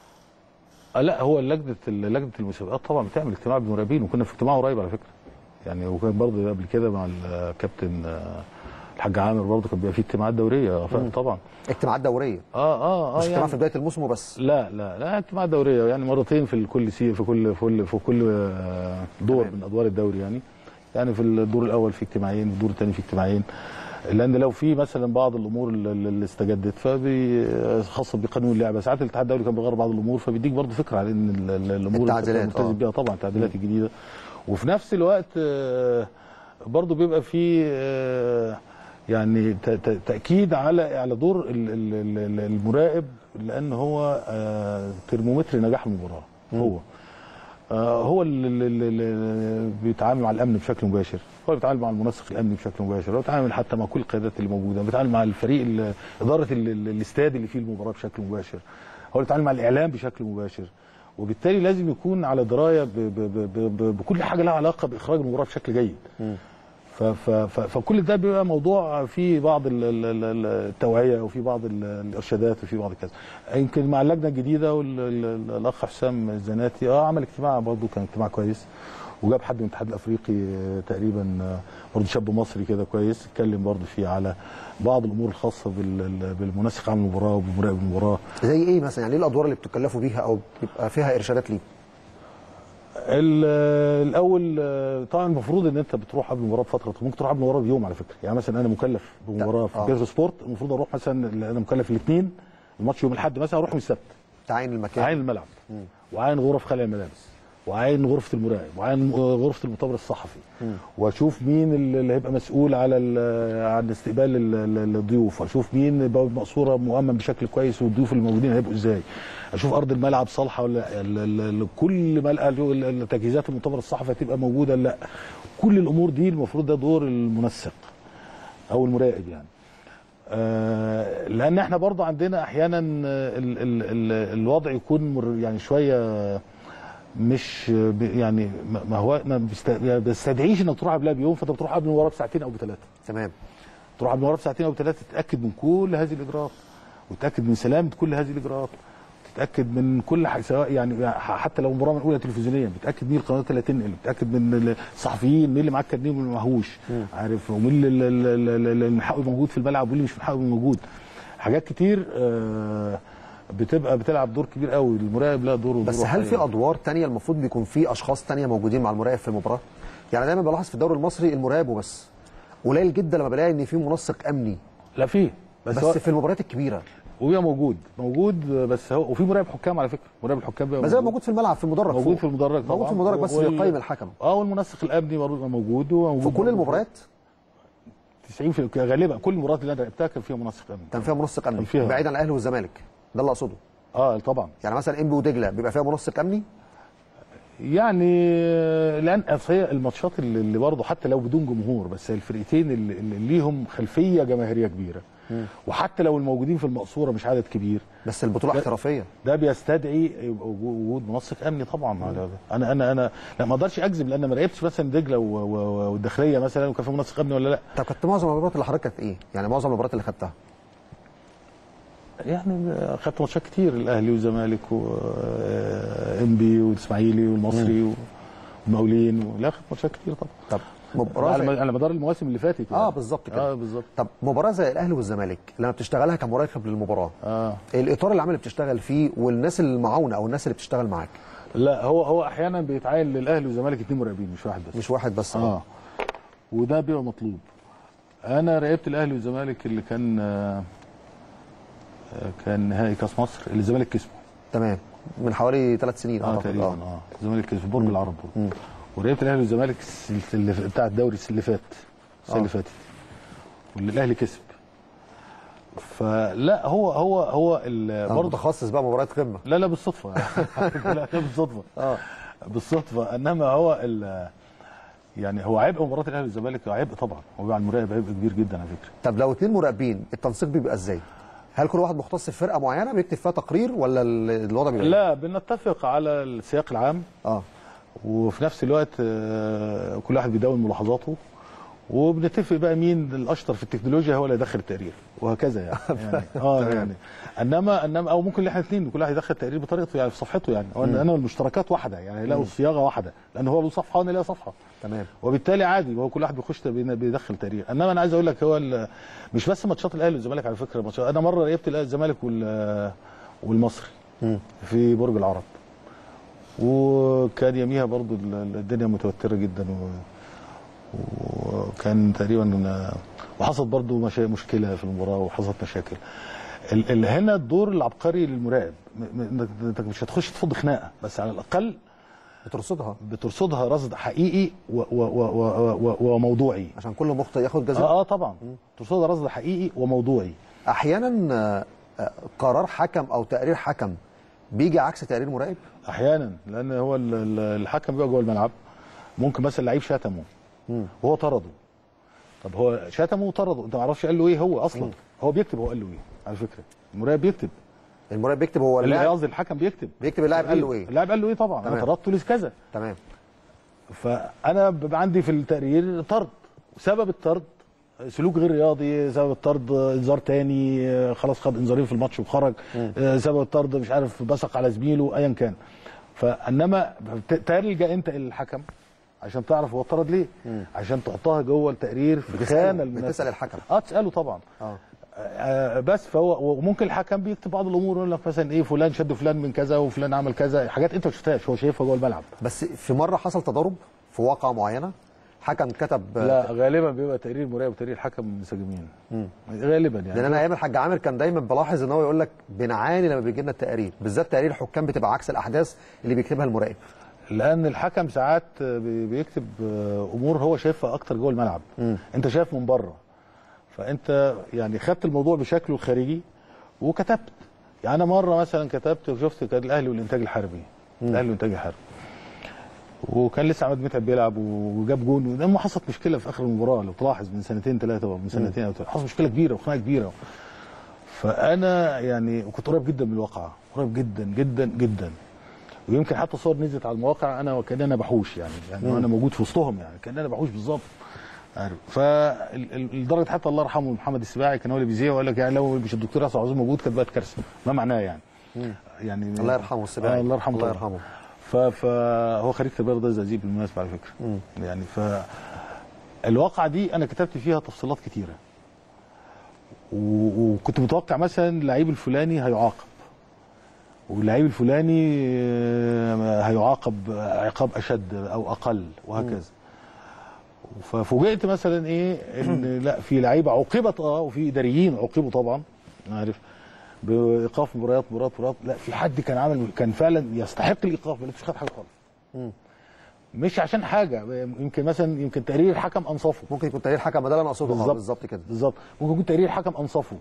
آه لا هو لجنه لجنه المسابقات طبعا بتعمل اجتماع بالمراقبين وكنا في اجتماع قريب على فكره يعني وكان برضه قبل كده مع الكابتن آه، الحاج عامر برضه كان بيبقى في اجتماعات دوريه آه، طبعا اجتماعات دوريه اه اه اه مش اجتماع يعني في بدايه الموسم وبس لا لا لا اجتماعات دوريه يعني مرتين في كل سي في كل في كل, في كل آه، دور من ادوار الدوري يعني يعني في الدور الاول في اجتماعين الدور الثاني في اجتماعين لان لو في مثلا بعض الامور اللي اللي استجدت فبي خاصه بقانون اللعبه ساعات الاتحاد الدولي كان بيغير بعض الامور فبيديك برضه فكره على ان ال- ال- الامور اللي التعديلات، أنت ملتزم آه. بيها طبعا التعديلات الجديده وفي نفس الوقت آه، برضه بيبقى في آه، يعني ت- ت- تاكيد على على دور ال- ال- ال- المراقب لان هو آه، ترمومتر نجاح المباراه هو آه، هو اللي, اللي, اللي بيتعامل مع الامن بشكل مباشر هو اللي بيتعامل مع المنسق الامني بشكل مباشر هو بيتعامل حتى مع كل القيادات اللي موجوده بيتعامل مع الفريق ال- اداره ال- ال- الاستاد اللي فيه المباراه بشكل مباشر هو اللي بيتعامل مع الاعلام بشكل مباشر وبالتالي لازم يكون على درايه ب ب ب ب ب بكل حاجه لها علاقه باخراج المباراه بشكل جيد ف ف ف فكل ده بيبقى موضوع فيه بعض ال- ال- ال- التوعيه وفي بعض ال- الارشادات وفي بعض كذا يمكن مع اللجنه الجديده والأخ حسام الزناتي اه عمل اجتماع برضه كان اجتماع كويس وجاب حد من الاتحاد الافريقي آه، تقريبا آه، برضه شاب مصري كده كويس اتكلم برضه فيه على بعض الامور الخاصه بال- بالمنسق عن المباراه وبمراقب المباراه زي ايه مثلا يعني ايه الادوار اللي بتكلفوا بيها او بيبقى فيها ارشادات ليه ال- الاول آه، طبعا المفروض ان انت بتروح قبل المباراه بفتره ممكن تروح قبل المباراه بيوم على فكره يعني مثلا انا مكلف بمباراه في آه. بيترو سبورت المفروض اروح مثلا انا مكلف الاثنين الماتش يوم الاحد مثلا اروح يوم السبت تعيين المكان عاين الملعب وعاين غرف خلع الملابس وعاين غرفه المراقب وعين غرفه المؤتمر الصحفي واشوف مين اللي هيبقى مسؤول على ال- عن استقبال ال- ال- الضيوف واشوف مين بوابه مقصوره مؤمن بشكل كويس والضيوف الموجودين هيبقوا ازاي اشوف ارض الملعب صالحه ولا لا ال- ال- ال- كل ملأ ال- ال- تجهيزات المؤتمر الصحفي هتبقى موجوده ولا لا كل الامور دي المفروض ده دور المنسق او المراقب يعني آه، لان احنا برضه عندنا احيانا آه، ال ال ال الوضع يكون مر يعني شويه مش ب- يعني ما- ما هو ما بيست- ما بيستدعيش انك تروح قبلها بيوم فانت بتروح قبل المباراه بساعتين او بثلاثه تمام تروح قبل المباراه بساعتين او بثلاثه تتاكد من كل هذه الاجراءات وتتاكد من سلامه كل هذه الاجراءات تتاكد من كل حاجه سواء يعني ح- حتى لو مباراه منقوله تلفزيونيا بتاكد مين القنوات اللي هتنقل بتاكد من الصحفيين مين اللي معاك كارنيه ومين اللي معهوش عارف ومين اللي- اللي اللي- اللي اللي من حقه يبقى موجود في الملعب واللي مش من حقه يبقى موجود حاجات كتير آه، بتبقى بتلعب دور كبير قوي المراقب له دور بس ودوره هل في حقيقي. ادوار تانية المفروض بيكون في اشخاص تانية موجودين مع المراقب في المباراه يعني دايما بلاحظ في الدوري المصري المراقب وبس قليل جدا لما بلاقي ان في منسق امني لا فيه بس, بس, هو في المباريات الكبيره وبيبقى موجود موجود بس هو وفي مراقب حكام على فكره مراقب الحكام بيبقى ما زي موجود في الملعب في المدرج موجود فوق. في المدرج طبعا موجود في المدرج بس وال- بيقيم الحكم اه والمنسق الامني برضه بيبقى موجود وموجود في كل المباريات 90 في غالبا كل المباريات اللي انا لعبتها كان فيها منسق امني كان فيها منسق امني كان فيها. بعيد عن الاهلي والزمالك ده اللي اقصده اه طبعا يعني مثلا انبي ودجله بيبقى فيها منسق امني يعني لان اصل هي الماتشات اللي اللي برضه حتى لو بدون جمهور بس الفرقتين اللي, اللي ليهم خلفيه جماهيريه كبيره وحتى لو الموجودين في المقصوره مش عدد كبير بس البطوله لا. احترافيه ده بيستدعي يبقى وجود منسق امني طبعا على انا انا انا لا ما اقدرش اكذب لان ما راقبتش مثلا دجله و- و- والداخليه مثلا وكان في منسق امني ولا لا طب كانت معظم المباريات اللي حضرتك كانت ايه؟ يعني معظم المباريات اللي خدتها يعني خدت ماتشات كتير الاهلي والزمالك وانبي والاسماعيلي والمصري والمقاولين لا خدت ماتشات كتير طبعا طب مباراه على زي... على مدار المواسم اللي فاتت يعني. اه بالظبط كده اه بالظبط طب مباراه زي الاهلي والزمالك لما بتشتغلها كمراقب للمباراه اه الاطار العام اللي بتشتغل فيه والناس المعاونه او الناس اللي بتشتغل معاك لا هو هو احيانا بيتعين للاهلي والزمالك اثنين مراقبين مش واحد بس مش واحد بس اه وده بيبقى مطلوب انا راقبت الاهلي والزمالك اللي كان آه آه، كان نهائي كاس مصر اللي الزمالك كسبه تمام من حوالي ثلاث سنين اه أعتقد. تقريبا اه الزمالك كسب برج العرب برضه. وراقبت الاهلي والزمالك الس- اللي بتاع الدوري اللي فات السنه اللي فاتت واللي الاهلي كسب فلا هو هو هو ال- آه. برضه متخصص بقى مباريات قمه لا لا بالصدفه لا لا بالصدفه اه بالصدفه انما هو ال يعني هو عبء مباراه الاهلي والزمالك عبء طبعا هو بيبقى على المراقب عبء كبير جدا على فكره طب لو اتنين مراقبين التنسيق بيبقى ازاي؟ هل كل واحد مختص في فرقه معينه بيكتب فيها تقرير ولا ال- الوضع بيبقى إيه؟ لا بنتفق على السياق العام اه وفي نفس الوقت آه، كل واحد بيدون ملاحظاته وبنتفق بقى مين الاشطر في التكنولوجيا هو اللي يدخل التقرير وهكذا يعني, يعني اه يعني انما انما او ممكن احنا الاثنين كل واحد يدخل التقرير بطريقته يعني في صفحته يعني هو انا المشتركات واحده يعني هيلاقوا الصياغه واحده لان هو له صفحه وانا ليا صفحه تمام وبالتالي عادي هو كل واحد بيخش بين- بيدخل تقرير انما انا عايز اقول لك هو ال- مش بس ماتشات الاهلي والزمالك على فكره ماتشات انا مره راقبت الاهلي والزمالك وال- والمصري مم. في برج العرب وكان يوميها برضو ال- ال- الدنيا متوتره جدا و... وكان تقريبا وحصلت برضو مشا... مشكله في المباراه وحصلت مشاكل ال... ال... هنا الدور العبقري للمراقب م- م- انت مش هتخش تفض خناقه بس على الاقل بترصدها بترصدها رصد حقيقي و... و... و... و... و... وموضوعي عشان كل مخطئ ياخد جزاء اه اه طبعا ترصدها رصد حقيقي وموضوعي احيانا آه، آه، قرار حكم او تقرير حكم بيجي عكس تقرير مراقب احيانا لان هو ال- ال- الحكم بيبقى جوه الملعب ممكن مثلا لعيب شتمه وهو طرده طب هو شتمه وطرده انت ما تعرفش قال له ايه هو اصلا هو بيكتب هو قال له ايه على فكره المراقب بيكتب المراقب بيكتب هو اللي اللاعب قصدي الحكم بيكتب بيكتب اللاعب قال له ايه اللاعب قال له ايه طبعا انا تمام. طردته لكذا تمام فانا بيبقى عندي في التقرير طرد سبب الطرد سلوك غير رياضي سبب الطرد انذار تاني آه، خلاص خد انذارين في الماتش وخرج آه، سبب الطرد مش عارف بصق على زميله ايا كان فانما ت- تلجا انت الى الحكم عشان تعرف هو اتطرد ليه عشان تحطها جوه التقرير في بتسأله، الخانه المناسبة. بتسأل الحكم. اه تساله طبعا اه آه، بس فهو وممكن الحكم بيكتب بعض الامور يقول لك مثلا ايه فلان شد فلان من كذا وفلان عمل كذا حاجات انت ما شفتهاش هو شايفها جوه الملعب بس في مره حصل تضارب في واقعه معينه حكم كتب لا غالبا بيبقى تقرير مراقب وتقرير حكم منسجمين غالبا يعني لان انا ايام الحاج عامر كان دايما بلاحظ ان هو يقول لك بنعاني لما بيجي لنا التقارير بالذات تقارير الحكام بتبقى عكس الاحداث اللي بيكتبها المراقب لان الحكم ساعات بي- بيكتب آه، امور هو شايفها اكتر جوه الملعب انت شايف من بره فانت يعني خدت الموضوع بشكله الخارجي وكتبت يعني انا مره مثلا كتبت وشفت كان الاهلي والانتاج الحربي الاهلي والانتاج الحربي وكان لسه عماد متعب بيلعب وجاب جون ولما حصلت مشكله في اخر المباراه لو تلاحظ من سنتين ثلاثه من سنتين او ثلاثة، حصلت مشكله كبيره وخناقه كبيره فانا يعني كنت قريب جدا من الواقعه قريب جدا جدا جدا ويمكن حتى صور نزلت على المواقع انا وكان انا بحوش يعني يعني انا موجود في وسطهم يعني كان انا بحوش بالظبط عارف فلدرجه حتى الله يرحمه محمد السباعي كان هو اللي بيذيع وقال لك يعني لو مش الدكتور ياسر عظيم موجود كانت بقت كارثه ما معناه يعني يعني الله يرحمه السباعي آه الله يرحمه الله طبعاً. يرحمه ف- فهو خريج تربيه رضا الزقازيق بالمناسبه على فكره يعني ف الواقعه دي انا كتبت فيها تفصيلات كتيره و- وكنت متوقع مثلا اللعيب الفلاني هيعاقب واللعيب الفلاني آه، هيعاقب عقاب اشد او اقل وهكذا ففوجئت مثلا ايه ان لا في لعيبه عوقبت اه وفي اداريين عوقبوا طبعا عارف بايقاف مباريات مباريات مباريات لا في حد كان عامل كان فعلا يستحق الايقاف ما مش خد حاجه خالص مش عشان حاجه يمكن مثلا يمكن تقرير الحكم انصفه ممكن يكون تقرير حكم ده اللي انا اقصده آه، بالظبط. بالظبط كده بالظبط ممكن يكون تقرير الحكم انصفه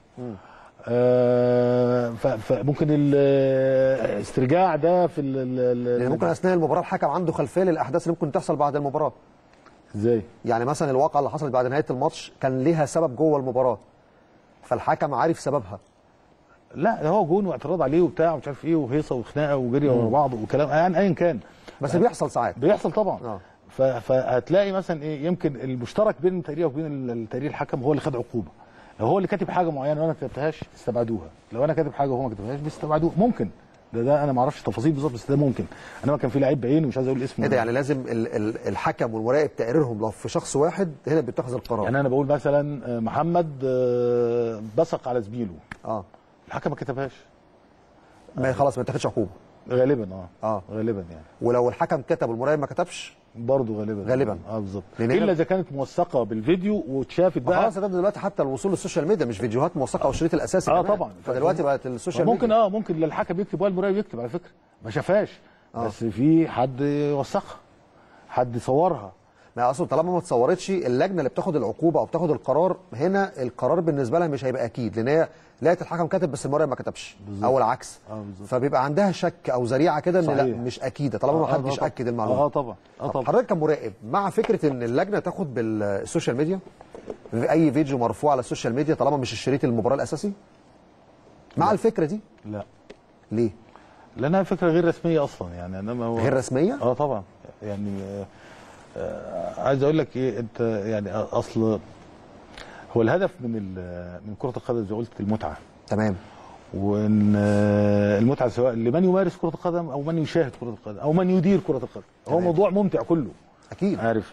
آه ف- فممكن الاسترجاع ده في ال- ال- ال- لان ممكن اثناء المباراه الحكم عنده خلفيه للاحداث اللي ممكن تحصل بعد المباراه ازاي يعني مثلا الواقعه اللي حصلت بعد نهايه الماتش كان ليها سبب جوه المباراه فالحكم عارف سببها لا ده هو جون واعتراض عليه وبتاع ومش عارف ايه وهيصه وخناقه وجري ورا بعض وكلام يعني ايا كان بس بيحصل ساعات بيحصل طبعا آه. ف- فهتلاقي مثلا ايه يمكن المشترك بين التقرير وبين ال- التقرير الحكم هو اللي خد عقوبه لو هو اللي كاتب حاجه معينه وانا ما كتبتهاش استبعدوها لو انا كاتب حاجه وهو ما كتبهاش بيستبعدوها ممكن ده ده انا ما اعرفش التفاصيل بالظبط بس ده ممكن انما كان في لعيب بعينه مش عايز اقول اسمه ايه ده يعني لازم ال ال الحكم والمراقب تقريرهم لو في شخص واحد هنا بيتخذ القرار يعني انا بقول مثلا آه، محمد آه، بصق على زميله اه الحكم ما كتبهاش ما خلاص ما يتاخدش عقوبه غالبا اه اه غالبا يعني ولو الحكم كتب والمراقب ما كتبش برضه غالبا غالبا. اه بالظبط لأن الا هنا- اذا كانت موثقه بالفيديو واتشافت ما بقى خلاص ده دلوقتي حتى الوصول للسوشيال ميديا مش فيديوهات موثقه او الشريط الاساسي اه كمان. طبعا فدلوقتي بقت السوشيال ممكن ميديا اه ممكن لا الحكم يكتب ولا المراقب يكتب على فكره ما شافهاش بس في حد وثقها حد صورها ما اصلا طالما ما اتصورتش اللجنه اللي بتاخد العقوبه او بتاخد القرار هنا القرار بالنسبه لها مش هيبقى اكيد لان هي لقيت الحكم كاتب بس المراقب ما كتبش او العكس آه، بالظبط. فبيبقى عندها شك او ذريعه كده ان لا صحيح. مش اكيده طالما ما آه، حدش طبعاً. اكد المعلومه اه طبعا اه طب طبعا حضرتك كمراقب مع فكره ان اللجنه تاخد بالسوشيال ميديا في اي فيديو مرفوع على السوشيال ميديا طالما مش الشريط المباراه الاساسي مع الفكره دي لا ليه لانها فكره غير رسميه اصلا يعني انما هو غير رسميه اه طبعا يعني آه آه عايز اقول لك ايه انت يعني اصل هو الهدف من ال- من كره القدم زي ما قلت المتعه تمام وان آه، المتعه سواء لمن يمارس كره القدم او من يشاهد كره القدم او من يدير كره القدم هو تمام. موضوع ممتع كله اكيد عارف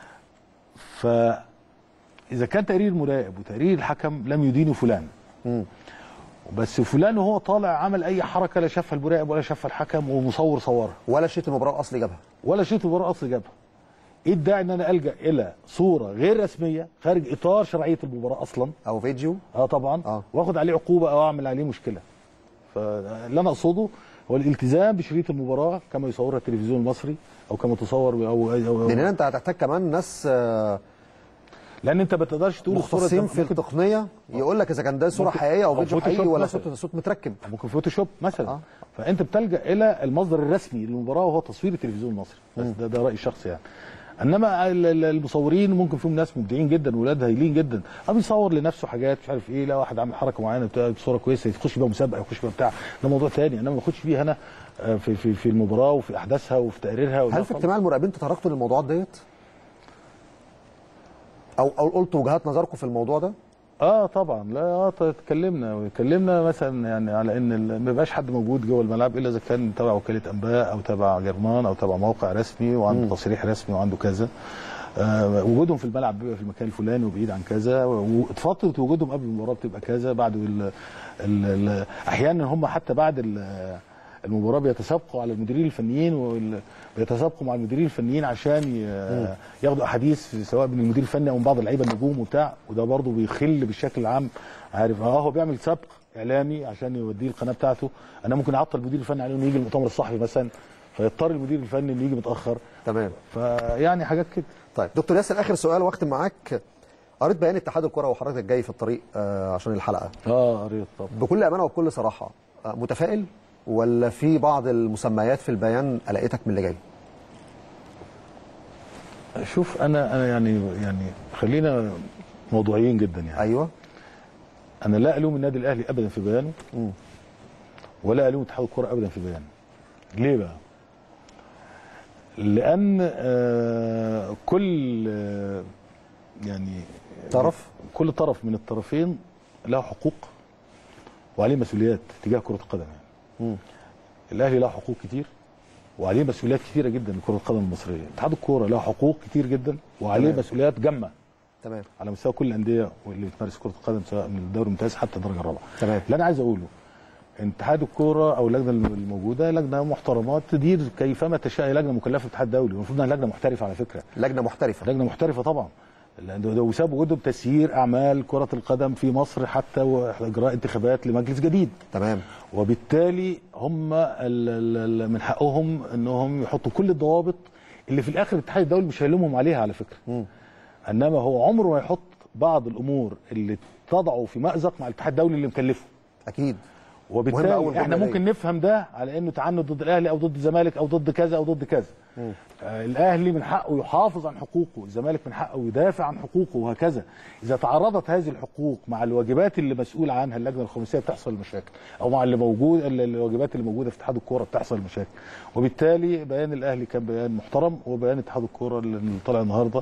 فاذا كان تقرير مراقب وتقرير الحكم لم يدين فلان مم. بس فلان وهو طالع عمل اي حركه لا شافها المراقب ولا شافها الحكم ومصور صورها ولا شريط المباراه الاصلي جابها ولا شيء المباراه اصلا جابها ايه الداعي ان انا الجا الى صوره غير رسميه خارج اطار شرعيه المباراه اصلا او فيديو اه طبعا آه. واخد عليه عقوبه او اعمل عليه مشكله فاللي انا اقصده هو الالتزام بشريط المباراه كما يصورها التلفزيون المصري او كما تصور او, أو, أو لان هنا انت هتحتاج كمان ناس آه، لان انت ما تقدرش تقول الصوره مختصين ده في ممكن, التقنيه يقول لك اذا كان ده صوره ممكن- حقيقيه او أو فيديو فوتوشوب حقيقي ولا مثلاً. صوت صوت متركب ممكن فوتوشوب مثلا آه. آه. فانت بتلجا الى المصدر الرسمي للمباراه وهو تصوير التلفزيون المصري بس ده, ده رايي الشخصي يعني انما ال- ال- المصورين ممكن فيهم ناس مبدعين جدا ولاد هايلين جدا اه بيصور لنفسه حاجات مش عارف ايه لا واحد عامل حركه معينه بتاع بصوره كويسه يخش بيها مسابقه يخش بيها بتاع ده موضوع تاني انما ما اخش فيه انا آه، في في في المباراه وفي احداثها وفي تقريرها وده هل في خالص. اجتماع المراقبين تطرقتوا للموضوعات ديت؟ او او قلتوا وجهات نظركم في الموضوع ده؟ اه طبعا لا اه ط- اتكلمنا واتكلمنا مثلا يعني على ان ال- ما يبقاش حد موجود جوه الملعب الا اذا كان تبع وكاله انباء او تبع جرمان او تبع موقع رسمي وعنده تصريح رسمي وعنده كذا آه وجودهم في الملعب بيبقى في المكان الفلاني وبعيد عن كذا وفتره وجودهم قبل المباراه بتبقى كذا بعد ال ال ال احيانا هم حتى بعد ال- المباراه بيتسابقوا على المديرين الفنيين وال- بيتسابقوا مع المديرين الفنيين عشان ي- ياخدوا احاديث سواء من المدير الفني او من بعض اللعيبه النجوم وبتاع وده برضه بيخل بالشكل العام عارف اه هو بيعمل سبق اعلامي عشان يوديه القناه بتاعته انا ممكن اعطل المدير الفني عليه انه يجي المؤتمر الصحفي مثلا فيضطر المدير الفني انه يجي متاخر تمام فيعني حاجات كده طيب دكتور ياسر اخر سؤال واختم معاك قريت بيان اتحاد الكره وحضرتك جاي في الطريق آه عشان الحلقه اه قريت طبعا بكل امانه وبكل صراحه آه متفائل ولا في بعض المسميات في البيان قلقتك من اللي جاي شوف انا انا يعني يعني خلينا موضوعيين جدا يعني ايوه انا لا الوم النادي الاهلي ابدا في بيانه مم. ولا الوم اتحاد الكره ابدا في بيانه ليه بقى لان آه كل آه يعني طرف كل طرف من الطرفين له حقوق وعليه مسؤوليات تجاه كره القدم يعني مم. الاهلي له حقوق كتير وعليه مسؤوليات كتيره جدا لكره القدم المصريه اتحاد الكوره له حقوق كتير جدا وعليه تمام. مسؤوليات جامه تمام على مستوى كل الانديه واللي بتمارس كره القدم سواء من الدوري الممتاز حتى الدرجه الرابعه تمام اللي انا عايز اقوله ان اتحاد الكوره او اللجنه الموجوده لجنه محترمه تدير كيفما تشاء هي لجنه مكلفه بالاتحاد الدولي المفروض انها لجنه محترفه على فكره لجنه محترفه لجنه محترفه طبعا لأن ده- ده وساب وجودهم تسيير اعمال كره القدم في مصر حتى واجراء انتخابات لمجلس جديد تمام وبالتالي هم ال- ال- ال- من حقهم انهم يحطوا كل الضوابط اللي في الاخر الاتحاد الدولي مش هيلومهم عليها على فكره مم. انما هو عمره ما يحط بعض الامور اللي تضعه في مازق مع الاتحاد الدولي اللي مكلفه اكيد مهم أوي وبالتالي الجملة احنا دي. ممكن نفهم ده على انه تعنت ضد الاهلي او ضد الزمالك او ضد كذا او ضد كذا آه الاهلي من حقه يحافظ عن حقوقه الزمالك من حقه يدافع عن حقوقه وهكذا اذا تعارضت هذه الحقوق مع الواجبات اللي مسؤول عنها اللجنه الخماسيه بتحصل مشاكل او مع اللي موجود ال- الواجبات اللي موجوده في اتحاد الكوره بتحصل مشاكل وبالتالي بيان الاهلي كان بيان محترم وبيان اتحاد الكوره اللي طلع النهارده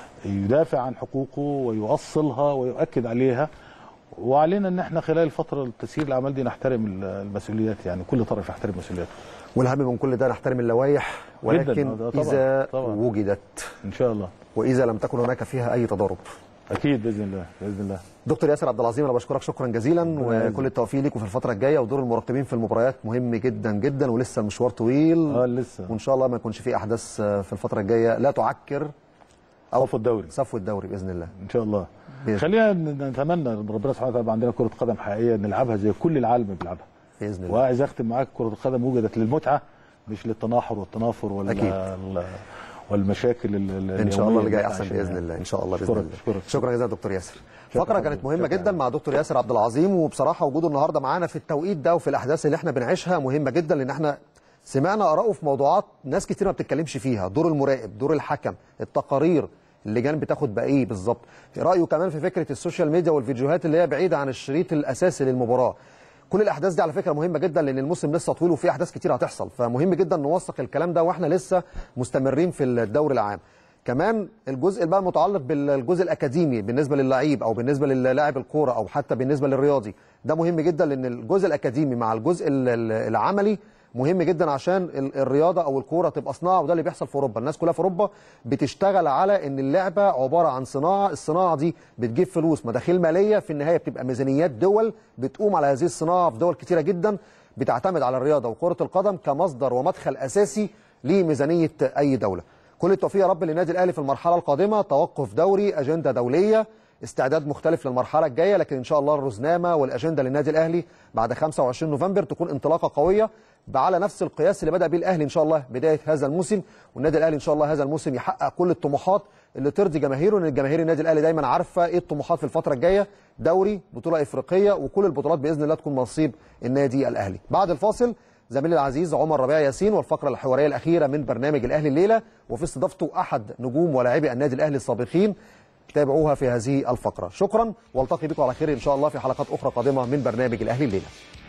يدافع عن حقوقه ويؤصلها ويؤكد عليها وعلينا ان احنا خلال الفتره التسيير الاعمال دي نحترم ال- المسؤوليات يعني كل طرف يحترم مسؤولياته والاهم من كل ده نحترم اللوائح ولكن آه، ده طبعاً، اذا طبعاً. وجدت ان شاء الله واذا لم تكن هناك فيها اي تضارب اكيد باذن الله باذن الله دكتور ياسر عبد العظيم انا بشكرك شكرا جزيلا وكل التوفيق ليك وفي الفتره الجايه ودور المراقبين في المباريات مهم جدا جدا ولسه المشوار طويل اه لسه وان شاء الله ما يكونش في احداث آه، في الفتره الجايه لا تعكر او في الدوري صفو الدوري باذن الله ان شاء الله بإذن خلينا نتمنى ان ربنا سبحانه وتعالى يبقى عندنا كره قدم حقيقيه نلعبها زي كل العالم بيلعبها باذن الله وعايز اختم معاك كره القدم وجدت للمتعه مش للتناحر والتنافر ولا أكيد. ال- والمشاكل ال- ال- ان شاء الله اللي جاي احنا احسن عايشينها. باذن الله ان شاء الله باذن أشكرك، الله أشكرك. شكرا جزيلا دكتور ياسر شكرا فقره كانت حبيبي. مهمه شكرا. جدا مع دكتور ياسر عبد العظيم وبصراحه وجوده النهارده معانا في التوقيت ده وفي الاحداث اللي احنا بنعيشها مهمه جدا لان احنا سمعنا اراءه في موضوعات ناس كتير ما بتتكلمش فيها دور المراقب دور الحكم التقارير اللجان بتاخد بايه بالظبط رايه كمان في فكره السوشيال ميديا والفيديوهات اللي هي بعيده عن الشريط الاساسي للمباراه كل الاحداث دي على فكره مهمه جدا لان الموسم لسه طويل وفي احداث كتير هتحصل فمهم جدا نوثق الكلام ده واحنا لسه مستمرين في الدوري العام كمان الجزء بقى المتعلق بالجزء الاكاديمي بالنسبه للعيب او بالنسبه للاعب الكوره او حتى بالنسبه للرياضي ده مهم جدا لان الجزء الاكاديمي مع الجزء ال- ال- العملي مهم جدا عشان ال- الرياضه او الكوره تبقى صناعه وده اللي بيحصل في اوروبا الناس كلها في اوروبا بتشتغل على ان اللعبه عباره عن صناعه الصناعه دي بتجيب فلوس مداخيل ماليه في النهايه بتبقى ميزانيات دول بتقوم على هذه الصناعه في دول كتيره جدا بتعتمد على الرياضه وكره القدم كمصدر ومدخل اساسي لميزانيه اي دوله كل التوفيق يا رب للنادي الاهلي في المرحله القادمه توقف دوري اجنده دوليه استعداد مختلف للمرحله الجايه لكن ان شاء الله الرزنامه والاجنده للنادي الاهلي بعد 25 نوفمبر تكون انطلاقه قويه على نفس القياس اللي بدا بيه الاهلي ان شاء الله بدايه هذا الموسم والنادي الاهلي ان شاء الله هذا الموسم يحقق كل الطموحات اللي ترضي جماهيره لان جماهير النادي الاهلي دايما عارفه ايه الطموحات في الفتره الجايه دوري بطوله افريقيه وكل البطولات باذن الله تكون نصيب النادي الاهلي بعد الفاصل زميلي العزيز عمر ربيع ياسين والفقره الحواريه الاخيره من برنامج الاهلي الليله وفي استضافته احد نجوم ولاعبي النادي الاهلي السابقين تابعوها في هذه الفقره شكرا والتقي بكم على خير ان شاء الله في حلقات اخرى قادمه من برنامج الاهلي الليله